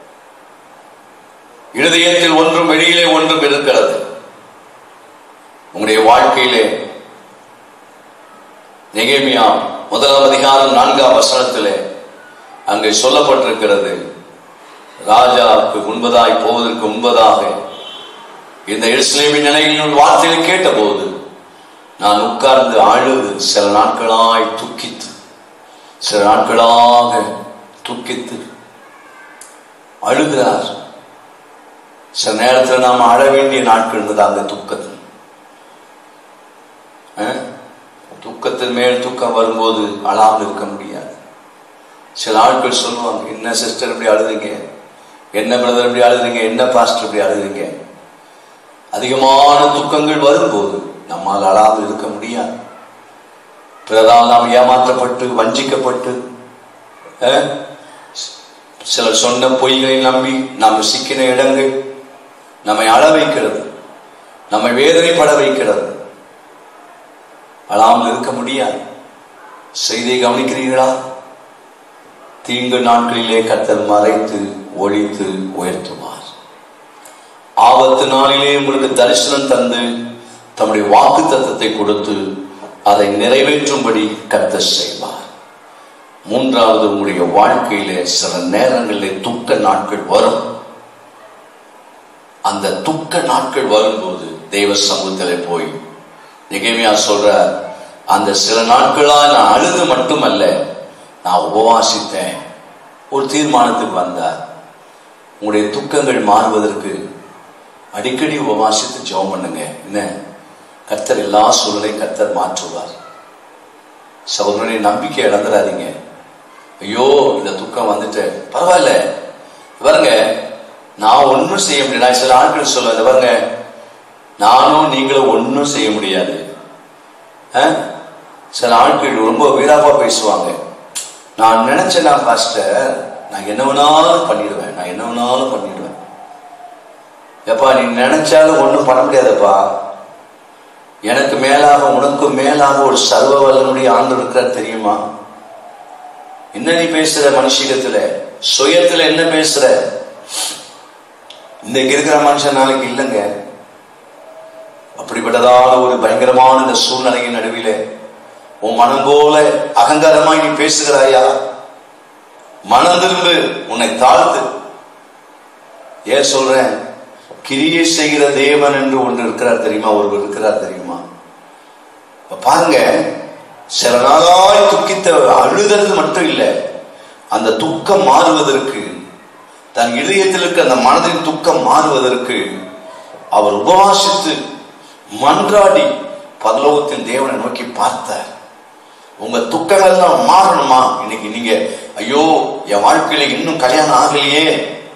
இருதயத்தில் ஒன்றும் வெளியிலே ஒன்றும் இருக்கிறது உங்களுடைய வாழ்க்கையிலே நெகேமியா முதலாம் அதிகாரம் நான்காம் வசனத்திலே அங்கே சொல்லப்பட்டிருக்கிறது ராஜாவுக்கு முன்பதாய் போவதற்கு முன்பதாக இந்த எருசலேமின் நிலையில் வார்த்தையை கேட்டபோது நான் உட்கார்ந்து அழுது சில நாட்களாய் துக்கித்து சில நாட்களாக துக்கித்து அழுகிறார் சில நேரத்தில் நாம் அழ வேண்டிய நாட்கள் இருந்தது அந்த துக்கத்தில் அஹ்? துக்கத்தின் மேல் துக்கம் வரும்போது அழாமல் இருக்க முடியாது சில ஆட்கள் சொல்லுவாங்க என்ன சிஸ்டர் இப்படி அழுதுங்க என்ன பிரதர் இப்படி அழுதுங்க என்ன பாஸ்டர் இப்படி அழுதுங்க அதிகமான துக்கங்கள் வரும்போது நம்மால் அழாமல் இருக்க முடியாது பிறரால் நாம் ஏமாற்றப்பட்டு வஞ்சிக்கப்பட்டு அஹ், சிலர் சொன்ன பொய்களை நம்பி நாம் சிக்கின இடங்கள் நம்மை அழ வைக்கிறது நம்மை வேதனைப்பட வைக்கிறது அழாமல் இருக்க முடியாது செய்தியை கவனிக்கிறீர்களா தீங்கு நாட்களிலே கத்தர் மறைத்து ஒழித்து உயர்த்துவார் ஆபத்து நாளிலே உங்களுக்கு தரிசனம் தந்து தம்முடைய வாக்கு தத்தத்தை கொடுத்து அதை நிறைவேற்றும்படி கத்தர் செய்வார் மூன்றாவது உங்களுடைய வாழ்க்கையிலே சில நேரங்களிலே துக்க நாட்கள் வரும் அந்த துக்க நாட்கள் வரும்போது தெய்வ சமூகத்திலே போய் நிகழ்மையா சொல்ற அந்த சில நாட்களா நான் அழுது மட்டுமல்ல நான் உபவாசித்தேன் ஒரு தீர்மானத்துக்கு வந்தார் உங்களுடைய துக்கங்கள் மாறுவதற்கு அடிக்கடி உபவாசித்து ஜெபம் பண்ணுங்க என்ன கர்த்தர் எல்லா சூழலையும் கர்த்தர் மாற்றுவார் சகோதரனை நம்பிக்கை இழந்துடாதீங்க ஐயோ இந்த துக்கம் வந்துட்டு பரவாயில்ல பாருங்க நான் ஒன்றும் செய்ய முடியாது நான் சில ஆட்கள் சொல்லுவேன் பாருங்க நானும் நீங்களும் ஒன்றும் செய்ய முடியாது அஹ்? சில ஆட்கள் ரொம்ப வீராப்பா பேசுவாங்க நான் நினைச்சேன்னா பாஸ்டர் நான் என்ன வேணாலும் பண்ணிடுவேன் நான் என்ன வேணாலும் பண்ணிடுவேன் எப்பா நீ நினைச்சாலும் ஒன்றும் பண்ண முடியாதப்பா எனக்கு மேலாக உனக்கு மேலாக ஒரு சர்வ வல்லனுடைய ஆண்டு இருக்கிறார் தெரியுமா என்ன நீ பேசுற மனுஷிகத்துல சுயத்துல என்ன பேசுற இன்னைக்கு இருக்கிற மனுஷன் நாளைக்கு இல்லைங்க அப்படிப்பட்டதான ஒரு பயங்கரமான இந்த சூழ்நிலையின் நடுவிலே உன் மனம் போல அகங்காரமாய் நீ பேசுகிறாயா மனம் திரும்பு உன்னை தாழ்த்து ஏன் சொல்றேன் கிரியை செய்கிற தேவன் என்று ஒன்று இருக்கிறார் தெரியுமா ஒருவர் இருக்கிறார் தெரியுமா இப்ப பாருங்க சில நாளாய் துக்கித்த அழுதது மட்டும் இல்லை அந்த துக்கம் மாறுவதற்கு தன் இதயத்தில் இருக்க அந்த மனதின் துக்கம் மாறுவதற்கு அவர் உபவாசித்து மன்றாடி பரலோகத்தின் தேவனை நோக்கி பார்த்தார் உங்க துக்கங்கள் எல்லாம் மாறணுமா இன்னைக்கு நீங்க ஐயோ என் வாழ்க்கையில இன்னும் கல்யாணம் ஆகலையே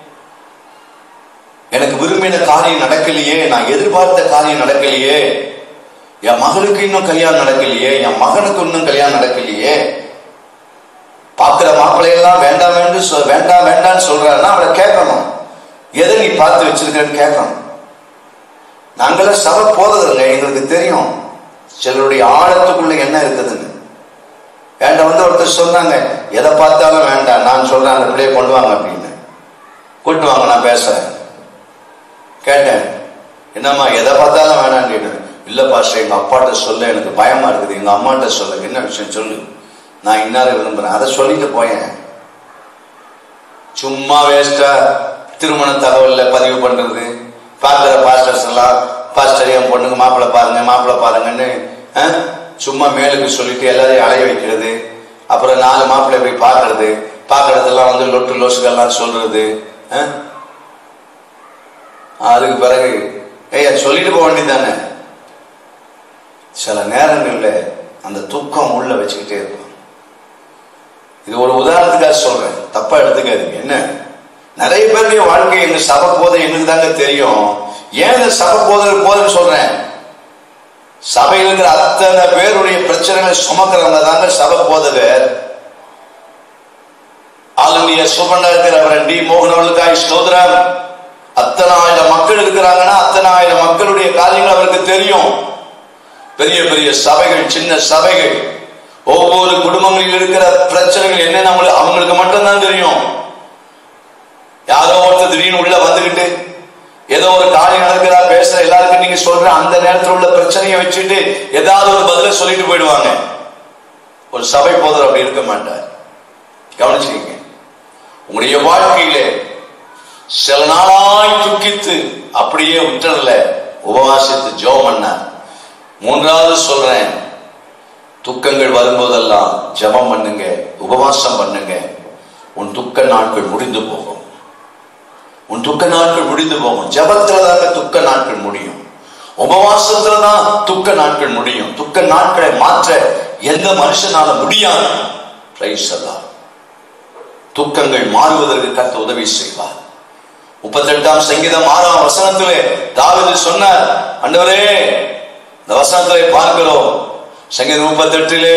எனக்கு விரும்பின காரியம் நடக்கலையே நான் எதிர்பார்த்த காரியம் நடக்கலையே என் மகளுக்கு இன்னும் கல்யாணம் நடக்கலையே என் மகனுக்கு இன்னும் கல்யாணம் நடக்கலையே பார்க்கிற மாப்பிள்ளையெல்லாம் வேண்டாம் என்று சொல் வேண்டாம் வேண்டாம்னு சொல்றாருன்னா அவளை கேட்கணும் எதை நீ பார்த்து வச்சிருக்கன்னு கேட்கணும் நாங்களாம் சபை போததுங்க எங்களுக்கு தெரியும் சிலருடைய ஆழத்துக்குள்ள என்ன இருக்குதுன்னு வேண்டாம் வந்து ஒருத்தர் சொன்னாங்க எதை பார்த்தாலும் வேண்டாம் நான் சொல்றேன் அந்த பிள்ளைய கொண்டு வாங்க அப்படின்னு கூட்டு வாங்க நான் பேசுறேன் கேட்டேன் என்னம்மா எதை பார்த்தாலும் வேணாம் கேட்டேன் இல்ல பாஸ்டர் எங்க அப்பாட்ட சொல்ல எனக்கு பயமா இருக்குது எங்க அம்மாட்ட சொல்ல என்ன விஷயம் சொல்லு நான் இன்னார விரும்புறேன் அதை சொல்லிட்டு போயேன் சும்மா வேஸ்டா திருமண தகவல்ல பதிவு பண்றது பார்க்குற பாஸ்டர்ஸ் எல்லாம் பாஸ்டர் என் பொண்ணுக்கு மாப்பிள்ளை பாருங்க மாப்பிள்ளை பாருங்கன்னு ஆ? சும்மா மேலுக்கு சொல்லிட்டு எல்லாரையும் அலைய வைக்கிறது அப்புறம் நாலு மாப்பிள்ளை போய் பார்க்கறது பார்க்கறதெல்லாம் வந்து லொட்டு லோசுகள்லாம் சொல்றது ஆ? அதுக்கு பிறகு ஐயா சொல்லிட்டு போக வேண்டியதானே சில நேரங்கள்ல அந்த துக்கம் உள்ள வச்சுக்கிட்டே இருக்கும் இது ஒரு உதாரணத்துக்காக சொல்றேன் தப்பா எடுத்துக்காதீங்க என்ன நிறைய பேருடைய வாழ்க்கை எங்க சபை போதை எங்களுக்கு தாங்க தெரியும் ஏன் இந்த சபை போதை போதுன்னு சொல்றேன் சபையில் இருக்கிற அத்தனை பேருடைய பிரச்சனைகளை சுமக்கிறவங்க தாங்க சபை போதகர் ஆளுநர் சுபண்ணா இருக்கிறவர் டி மோகன் அவர்களுக்காய் ஸ்தோத்திரம் அத்தனை ஆயிரம் மக்கள் இருக்கிறாங்கன்னா அத்தனை ஆயிரம் மக்களுடைய காரியங்கள் அவருக்கு தெரியும் பெரிய பெரிய சபைகள் சின்ன சபைகள் ஒவ்வொரு குடும்பங்களில் இருக்கிற பிரச்சனைகள் என்னன்னு அவங்களுக்கு அவங்களுக்கு மட்டும்தான் தெரியும் யாரோ ஒருத்தர் திடீர்னு உள்ள வந்துகிட்டு ஏதோ ஒரு காரியம் நடக்கிறா பேசுற எல்லாருக்கும் நீங்க சொல்ற அந்த நேரத்தில் உள்ள பிரச்சனையை வச்சுட்டு ஏதாவது ஒரு பதில சொல்லிட்டு போயிடுவாங்க ஒரு சபை போதர் அப்படி இருக்க மாட்டார் கவனிச்சுக்கீங்க உங்களுடைய வாழ்க்கையிலே சில நாளாய் துக்கித்து அப்படியே விட்டுறல உபவாசித்து ஜோம் பண்ணார் மூன்றாவது சொல்றேன் துக்கங்கள் வரும்போதெல்லாம் ஜெபம் பண்ணுங்க உபவாசம் பண்ணுங்க உன் துக்க நாட்கள் முடிந்து போகும் உன் துக்க நாட்கள் முடிந்து போகும் ஜபத்துல தாங்க துக்க நாட்கள் முடியும் உபவாசத்துல தான் துக்க நாட்கள் முடியும் துக்க நாட்களை மாற்ற எந்த மனுஷனால முடியாது Praise the Lord. துக்கங்கள் மாறுவதற்கு கர்த்த உதவி செய்வார் முப்பத்தெட்டாம் சங்கீதம் ஆறாம் வசனத்திலே தாவீது சொன்னார் ஆண்டவரே இந்த வசனத்திலே பார்க்கிறோம் சங்கீதம் முப்பத்தெட்டிலே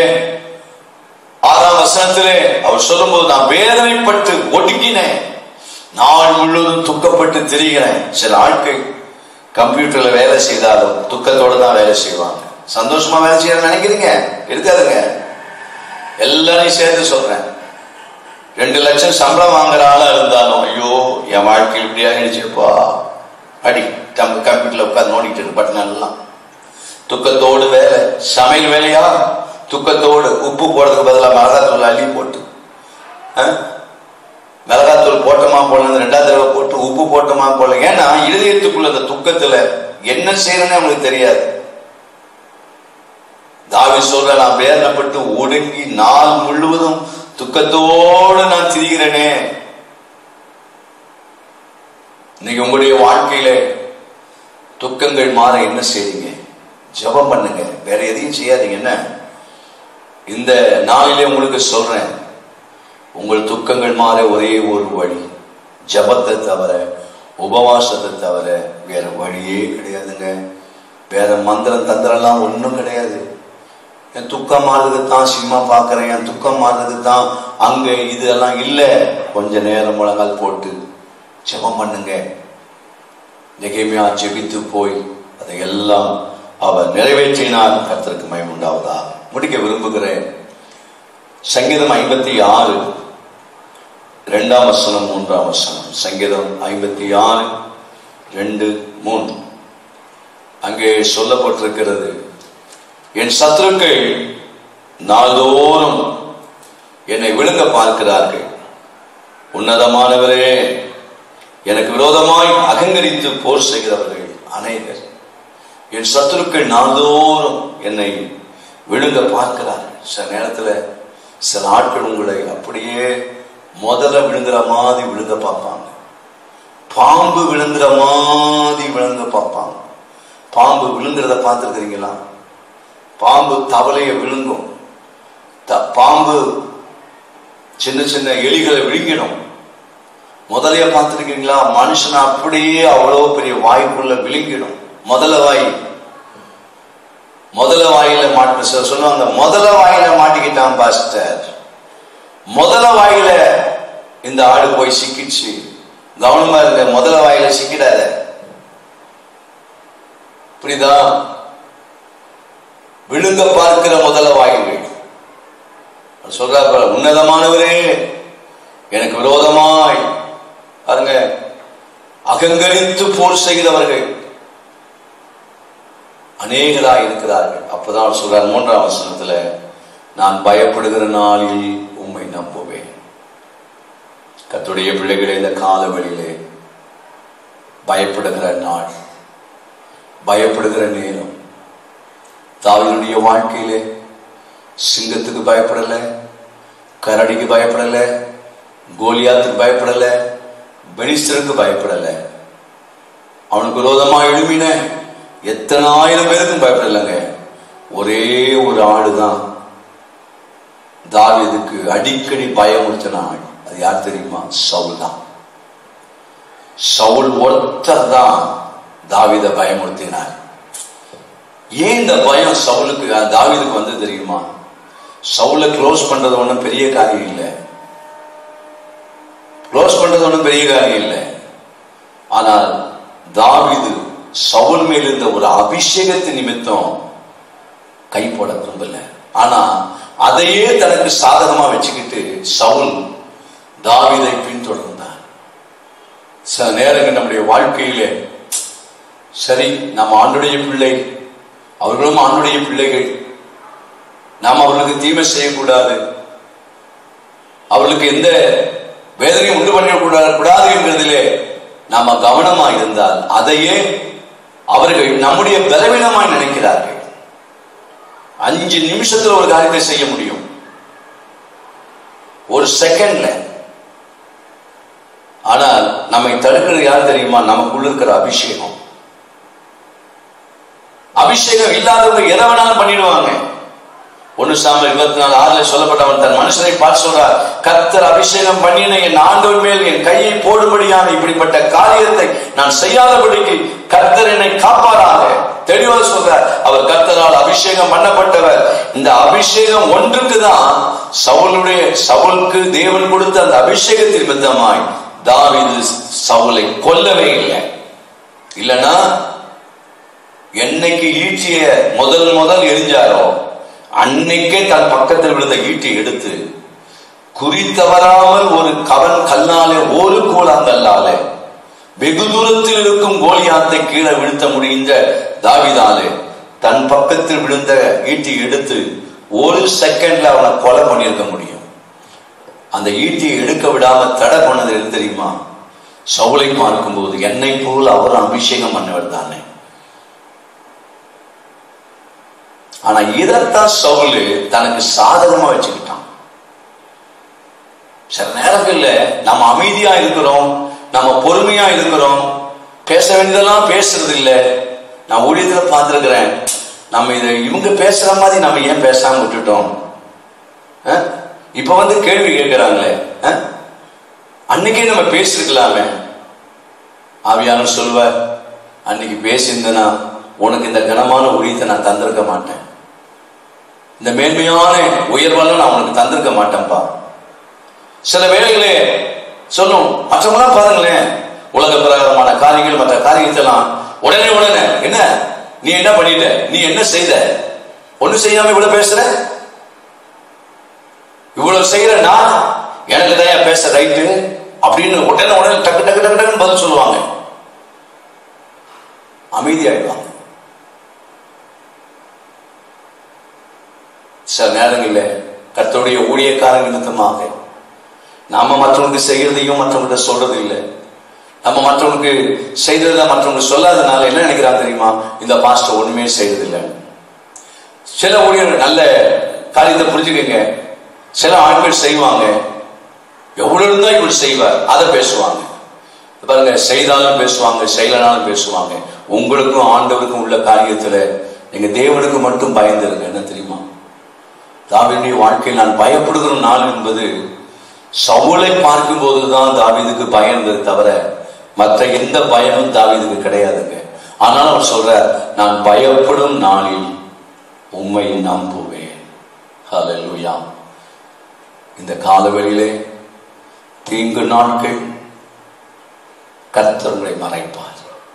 ஆறாம் வசனத்திலே அவர் சொல்லும்போது நான் வேதனைப்பட்டு ஒடுங்கினேன் நாள் முழுவதும் துக்கப்பட்டு திரிகிறேன் சில ஆட்கள் கம்ப்யூட்டர்ல வேலை செய்தாலும் துக்கத்தோட தான் வேலை செய்வாங்க சந்தோஷமா வேலை செய்ய நினைக்கிறீங்க இருக்காதுங்க எல்லாரையும் சேர்த்து சொல்றேன் ரெண்டு லட்சம் சம்பளம் வாங்குற ஆளா இருந்தாலும் ஐயோ என் வாழ்க்கை இப்படி ஆயிடுச்சுப்பா அடி நம்ம கம்ப்யூட்டர்ல உட்கார்ந்து நோண்டிட்டு இருக்கு பட்டன் எல்லாம் துக்கத்தோடு வேலை சமையல் வேலையா துக்கத்தோடு உப்பு போடுறதுக்கு பதிலாக மிளகாத்தூள் அள்ளி போட்டு ஆ? மிளகாத்தூள் போட்டோமா போடல ரெண்டாவது தடவை போட்டு உப்பு போட்டோமா போடல ஏன்னா இருதயத்துக்குள்ள அந்த துக்கத்துல என்ன செய்யறேன்னு அவங்களுக்கு தெரியாது தாவி சொல்ற நான் வேதனைப்பட்டு ஒடுங்கி நாள் முழுவதும் துக்கத்தோடு நான் திரிகிறேனே இன்னைக்கு உங்களுடைய வாழ்க்கையில துக்கங்கள் மாற என்ன செய்றீங்க ஜெபம் பண்ணுங்க வேற எதையும் செய்யாதீங்க என்ன இந்த நாளிலே உங்களுக்கு சொல்றேன் உங்கள் துக்கங்கள் மாற ஒரே ஒரு வழி ஜபத்தை தவிர உபவாசத்தை தவிர வேற வழியே கிடையாதுங்க வேற மந்திரம் தந்திரம்லாம் ஒன்றும் கிடையாது என் துக்கம் மாறுறதுக்கு தான் சினிமா பார்க்கறேன் என் துக்கம் மாறுறதுக்கு தான் அங்க இதெல்லாம் இல்லை கொஞ்ச நேரம் முழங்கால் போட்டு ஜெபம் பண்ணுங்க நெகேமியா ஜெபித்து போய் அதையெல்லாம் அவர் நிறைவேற்றினார் கர்த்தருக்கு மயம் உண்டாவதா முடிக்க விரும்புகிறேன் சங்கீதம் ஐம்பத்தி ஆறு இரண்டாம் வசனம் மூன்றாம் வசனம் சங்கீதம் ஐம்பத்தி ஆறு ரெண்டு மூன்று அங்கே சொல்லப்பட்டிருக்கிறது என் சத்துருக்கள் நாள்தோறும் என்னை விழுங்க பார்க்கிறார்கள் உன்னதமானவரே எனக்கு விரோதமாய் அகங்கரித்து போர் செய்கிறவர்கள் அநேகர் என் சத்துருக்கள் நாள்தோறும் என்னை விழுங்க பார்க்கிறார்கள் சில நேரத்துல சில ஆட்கள் உங்களை அப்படியே முதல்ல விழுங்குற மாதிரி விழுங்க பார்ப்பாங்க பாம்பு விழுங்குற மாதிரி விழுங்க பார்ப்பாங்க பாம்பு விழுங்குறத பார்த்துருக்கிறீங்களா பாம்பு தவளைய விழுங்கும் த- பாம்பு சின்ன சின்ன எலிகளை விழுங்கிடும் முதலைய பார்த்துருக்கீங்களா மனுஷனை அப்படியே அவ்வளவு பெரிய வாய்க்குள்ள விழுங்கிடும் முதல வாய் முதல வாயில மாட்டு சிலர் சொல்லுவாங்க முதல வாயில மாட்டிக்கிட்டான் பாஸ்டர் முதல வாயில இந்த ஆடு போய் சிக்கிச்சு கவனமா இருக்க முதல வாயில சிக்கிடாத புரியுதா விழுங்க பார்க்கிற முதல வாயில்கள் சொல்றார் பாரு, உன்னதமானவரே எனக்கு விரோதமாய் பாருங்க அகங்கரித்து போர் செய்கிறவர்கள் அநேகராய் இருக்கிறார்கள் அப்பதான் அவர் சொல்றார் மூன்றாம் வசனத்துல நான் பயப்படுகிற நாளில் உம்மை நம்புவேன் கர்த்தருடைய பிள்ளைகளே இந்த காலவெளியிலே பயப்படுகிற நாள் பயப்படுகிற நேரம் தாவினுடைய வாழ்க்கையிலே சிங்கத்துக்கு பயப்படல கரடிக்கு பயப்படல கோலியாத்துக்கு பயப்படல பெலிஸ்தருக்கு பயப்படல அவனுக்கு விரோதமா எழுமின எத்தனை ஆயிரம் பேருக்கும் பயப்படலைங்க ஒரே ஒரு ஆளுதான் தாவீதுக்கு அடிக்கடி பயமுறுத்தின ஆள் அது யார் தெரியுமா சவுல் தான் சவுல் ஒருத்தர் தான் தாவீதை பயமுறுத்தினார் ஏன் இந்த பயம் சவுலுக்கு அஹ், தாவீதுக்கு வந்து தெரியுமா சவுலை க்ளோஸ் பண்றது ஒன்றும் பெரிய காரியம் இல்லை க்ளோஸ் பண்றது ஒன்றும் பெரிய காரியம் இல்லை ஆனால் தாவீது சவுல் மேல் இருந்த ஒரு அபிஷேகத்தின் நிமித்தம் கை போட விரும்பல ஆனா அதையே தனக்கு சாதகமா வச்சுக்கிட்டு சவுல் தாவீதை பின்தொடர்ந்தான் சில நேரங்கள் நம்முடைய வாழ்க்கையிலே சரி நம்ம ஆண்டுடைய பிள்ளை அவர்களும் ஆண்டுடைய பிள்ளைகள் நாம் அவர்களுக்கு தீமை செய்யக்கூடாது அவர்களுக்கு எந்த வேதனையும் உண்டு பண்ணக்கூடாது கூடாது என்கிறதிலே நாம கவனமா இருந்தால் அதையே அவர்கள் நம்முடைய பலவீனமாய் நினைக்கிறார்கள் அஞ்சு நிமிஷத்துல ஒரு காரியத்தை செய்ய முடியும் ஒரு செகண்ட்ல ஆனால் நம்மை தடுக்கிறது யார் தெரியுமா நமக்குள்ள இருக்கிற அபிஷேகம் அபிஷேகம் இல்லாதவங்க எதை வேணாலும் பண்ணிடுவாங்க ஒன்னு சாம்பல் இருபத்தி நாலு ஆறுல சொல்லப்பட்டவன் தன் மனுஷனை பார்த்து சொல்றார் கர்த்தர் அபிஷேகம் பண்ணின என் ஆண்டோர் மேல் என் கையை போடும்படியான இப்படிப்பட்ட காரியத்தை நான் செய்யாதபடிக்கு கர்த்தர் என்னை காப்பாராக தெளிவாக சொல்றார் அவர் கர்த்தரால் அபிஷேகம் பண்ணப்பட்டவர் இந்த அபிஷேகம் ஒன்றுக்கு தான் சவுளுடைய சவுலுக்கு தேவன் கொடுத்த அந்த அபிஷேகத்தின் நிமித்தமாய் தாவீது சவுலை கொல்லவே இல்லை இல்லைன்னா என்னைக்கு ஈட்டிய முதல் முதல் எரிஞ்சாரோ அன்னைக்கே தன் பக்கத்தில் விழுந்த ஈட்டி எடுத்து குறி தவறாமல் ஒரு கவன் கல்லாலே ஒரு கோலாங்கல்லாலே வெகு தூரத்தில் இருக்கும் கோலியாத்தை கீழே வீழ்த்த முடிந்த தாவிதாலே தன் பக்கத்தில் விழுந்த ஈட்டி எடுத்து ஒரு செகண்ட்ல அவனை கொலை பண்ணியிருக்க முடியும் அந்த ஈட்டியை எடுக்க விடாம தடை பண்ணது எது தெரியுமா சவுளை பார்க்கும்போது என்னை போல் அவரும் அபிஷேகம் பண்ணவர் தானே ஆனா இதைத்தான் சவுலு தனக்கு சாதகமா வச்சுக்கிட்டான் சில நேரங்கள்ல நம்ம அமைதியா இருக்கிறோம் நம்ம பொறுமையா இருக்கிறோம் பேச வேண்டியதெல்லாம் பேசுறது இல்ல நான் ஊழியத்துல பார்த்திருக்கிறேன் நம்ம இதை இவங்க பேசுற மாதிரி நம்ம ஏன் பேசாம விட்டுட்டோம் அஹ்? இப்ப வந்து கேள்வி கேட்கிறாங்களே அஹ்? அன்னைக்கே நம்ம பேசிருக்கலாமே ஆவியானவர் சொல்வார் அன்னைக்கு பேசியிருந்தேனா உனக்கு இந்த கனமான ஊழியத்தை நான் தந்திருக்க மாட்டேன் இந்த மேன்மையான உயர்வெல்லாம் நான் உனக்கு தந்திருக்க மாட்டேன்ப்பா சில வேளைகளே சொல்லும் மற்றவங்களாம் பாருங்களேன் உலக பிரகாரமான காரியங்கள் மற்ற காரியத்தெல்லாம் உடனே உடனே என்ன நீ என்ன பண்ணிட்ட நீ என்ன செய்த ஒண்ணு செய்யாம இவ்வளவு பேசுற இவ்வளவு செய்யற நான் எனக்கு தான் பேச ரைட்டு அப்படின்னு உடனே உடனே டக்கு டக்கு டக்கு டக்குன்னு பதில் சொல்லுவாங்க அமைதியாயிடுவாங்க சில நேரங்களில் கர்த்தருடைய ஊழியக்காரன் நிமித்தமாக நாம மற்றவங்களுக்கு செய்யறதையும் மற்றவங்கள்ட்ட சொல்றது இல்லை நம்ம மற்றவங்களுக்கு செய்ததை மற்றவங்க சொல்லாதனால என்ன நினைக்கிறாங்க தெரியுமா இந்த பாஸ்டர் ஒண்ணுமே செய்யறது இல்லை சில ஊழியர்கள் நல்ல காரியத்தை புரிஞ்சுக்கங்க சில ஆட்கள் செய்வாங்க எவ்வளவு இருந்தா இவர் செய்வார் அதை பேசுவாங்க பாருங்க செய்தாலும் பேசுவாங்க செய்யலனாலும் பேசுவாங்க உங்களுக்கும் ஆண்டவருக்கும் உள்ள காரியத்துல நீங்க தேவனுக்கு மட்டும் பயந்துருங்க என்ன தெரியுமா தாவீதுடைய வாழ்க்கையில் நான் பயப்படுகிற நாள் என்பது சவுளை பார்க்கும் போதுதான் தாவீதுக்கு பயந்தது தவிர மற்ற எந்த பயமும் தாவீதுக்கு கிடையாதுங்க ஆனால் அவர் சொல்ற நான் பயப்படும் நாளில் உம்மை நம்புவேன் ஹalleluya இந்த காலவெளியிலே தீங்கு நாட்கள் கர்த்தர்களை மறைப்பார்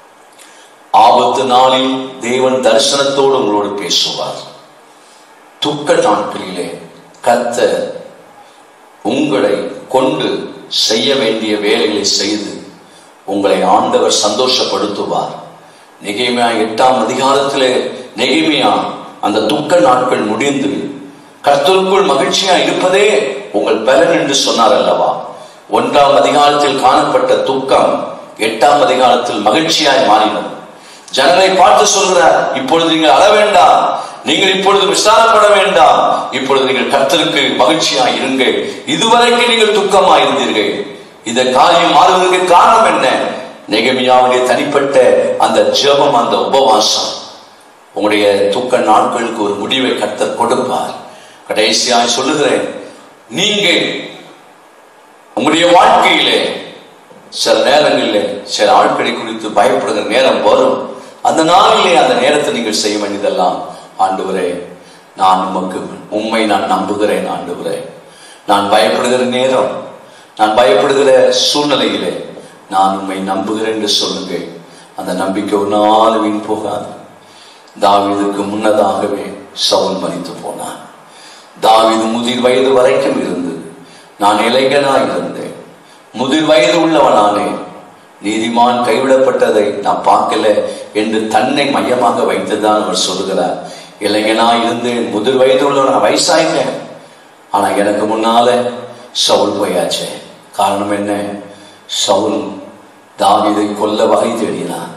ஆபத்து நாளில் தேவன் தரிசனத்தோடு உங்களோடு பேசுவார் துக்க நாட்களிலே கர்த்தர் உங்களை கொண்டு செய்ய வேண்டிய வேலைகளை செய்து உங்களை ஆண்டவர் சந்தோஷப்படுத்துவார் நெகேமியா எட்டாம் அதிகாரத்திலே நெகேமியா அந்த துக்க நாட்கள் முடிந்து கர்த்தருக்குள் மகிழ்ச்சியா இருப்பதே உங்கள் பலன் என்று சொன்னார் அல்லவா ஒன்றாம் அதிகாரத்தில் காணப்பட்ட துக்கம் எட்டாம் அதிகாரத்தில் மகிழ்ச்சியாய் மாறினது ஜனங்களை பார்த்து சொல்கிறார் இப்பொழுது நீங்கள் அழ வேண்டாம் நீங்கள் இப்பொழுது விசாரப்பட வேண்டாம் இப்பொழுது நீங்கள் கர்த்தருக்கு மகிழ்ச்சியாய் இருங்கள் இதுவரைக்கும் நீங்கள் துக்கமாய் இருந்தீர்கள் இந்த காரியம் மாறுவதற்கு காரணம் என்ன நெகமியாவுடைய தனிப்பட்ட அந்த ஜெபம் அந்த உபவாசம் உங்களுடைய துக்க நாட்களுக்கு ஒரு முடிவை கர்த்தர் கொடுப்பார் கடைசியாய் சொல்லுகிறேன் நீங்கள் உங்களுடைய வாழ்க்கையிலே சில நேரங்களிலே சில ஆட்களை குறித்து பயப்படுகிற நேரம் வரும் அந்த நாளிலே அந்த நேரத்தை நீங்கள் செய்ய வேண்டியதெல்லாம் ஆண்டவரே நான் உமக்கு உண்மை நான் நம்புகிறேன் ஆண்டவரே நான் பயப்படுகிற நேரம் நான் பயப்படுகிற சூழ்நிலையிலே நான் உண்மை நம்புகிறேன் என்று சொல்லுங்கள் அந்த நம்பிக்கை ஒரு நாள் வீண் போகாது தாவீதுக்கு முன்னதாகவே சவுல் மறித்து போனான் தாவீது முதிர் வயது வரைக்கும் இருந்து நான் இளைஞனாய் இருந்தேன் முதிர் வயது உள்ளவனானே நீதிமான் கைவிடப்பட்டதை நான் பார்க்கல என்று தன்னை மையமாக வைத்துதான் அவர் சொல்லுகிறார் இளைஞனாய் இருந்தேன் முதிர் வயது உள்ளவன் வயசாயிட்டேன் ஆனா எனக்கு முன்னால சவுல் போயாச்சே காரணம் என்ன சவுல் தாவீதை கொல்ல வகை தேடினான்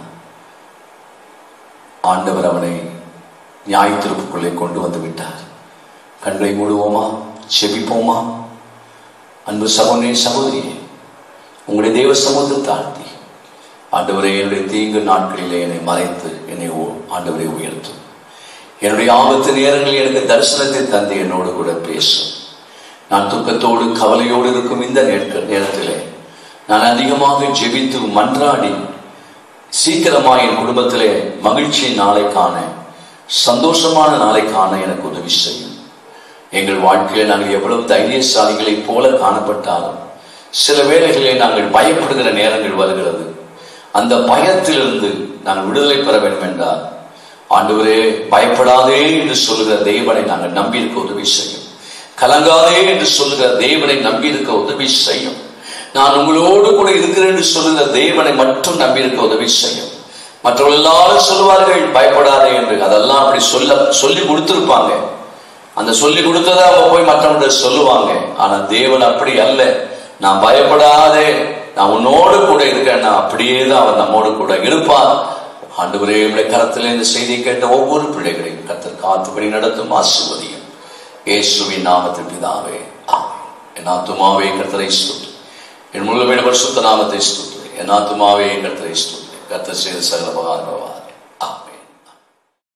ஆண்டவர் அவனை நியாயத்திருப்புக்குள்ளே கொண்டு வந்து விட்டார் கண்களை மூடுவோமா செபிப்போமா அன்பு சகோதரே சகோதரியே உங்களுடைய தெய்வ சமூகத்தை தாழ்த்தி ஆண்டவரே என்னுடைய தீங்கு நாட்களிலே என்னை மறைத்து என்னை ஓ- ஆண்டவரை உயர்த்தும் என்னுடைய ஆபத்து நேரங்களில் எனக்கு தரிசனத்தை தந்து என்னோடு கூட பேசும் நான் துக்கத்தோடு கவலையோடு இருக்கும் இந்த நேர்க்க- நேரத்திலே நான் அதிகமாக ஜெபித்து மன்றாடி சீக்கிரமா என் குடும்பத்திலே மகிழ்ச்சியின் நாளை காண சந்தோஷமான நாளை காண எனக்கு உதவி செய்யும் எங்கள் வாழ்க்கையில நாங்கள் எவ்வளவு தைரியசாலிகளைப் போல காணப்பட்டாலும் சில வேளைகளிலே நாங்கள் பயப்படுகிற நேரங்கள் வருகிறது அந்த பயத்திலிருந்து நாங்கள் விடுதலை பெற வேண்டும் என்றால் ஆண்டவரே பயப்படாதே என்று சொல்லுகிற தேவனை நாங்கள் நம்பியிருக்க உதவி செய்யும் கலங்காதே என்று சொல்லுகிற தேவனை நம்பியிருக்க உதவி செய்யும் நான் உங்களோடு கூட இருக்கிறேன் என்று சொல்லுகிற தேவனை மட்டும் நம்பியிருக்க உதவி செய்யும் மற்றவர்கள் எல்லாரும் சொல்லுவார்கள் பயப்படாதே என்று அதெல்லாம் அப்படி சொல்ல சொல்லி கொடுத்திருப்பாங்க அந்த சொல்லி கொடுத்ததை அவங்க போய் மற்றவங்க சொல்லுவாங்க ஆனா தேவன் அப்படி அல்ல நான் பயப்படாதே நான் உன்னோடு கூட இருக்கேன் நான் அப்படியே தான் அவர் நம்மோடு கூட இருப்பார் ஆண்டவரே உடைய கரத்தில் இந்த செய்தியை கேட்ட ஒவ்வொரு பிள்ளைகளையும் கத்தர் காத்துபடி நடத்தும் ஆசுவதியும் இயேசுவின் நாமத்தில் பிதாவே ஆமென் என் ஆத்துமாவே கர்த்தரை ஸ்தோத்திரி என் முழுமையான பரிசுத்த நாமத்தை ஸ்தோத்திரி என் ஆத்துமாவே கர்த்தரை ஸ்தோத்திரி கர்த்தர் செய்த சகல பகாரவா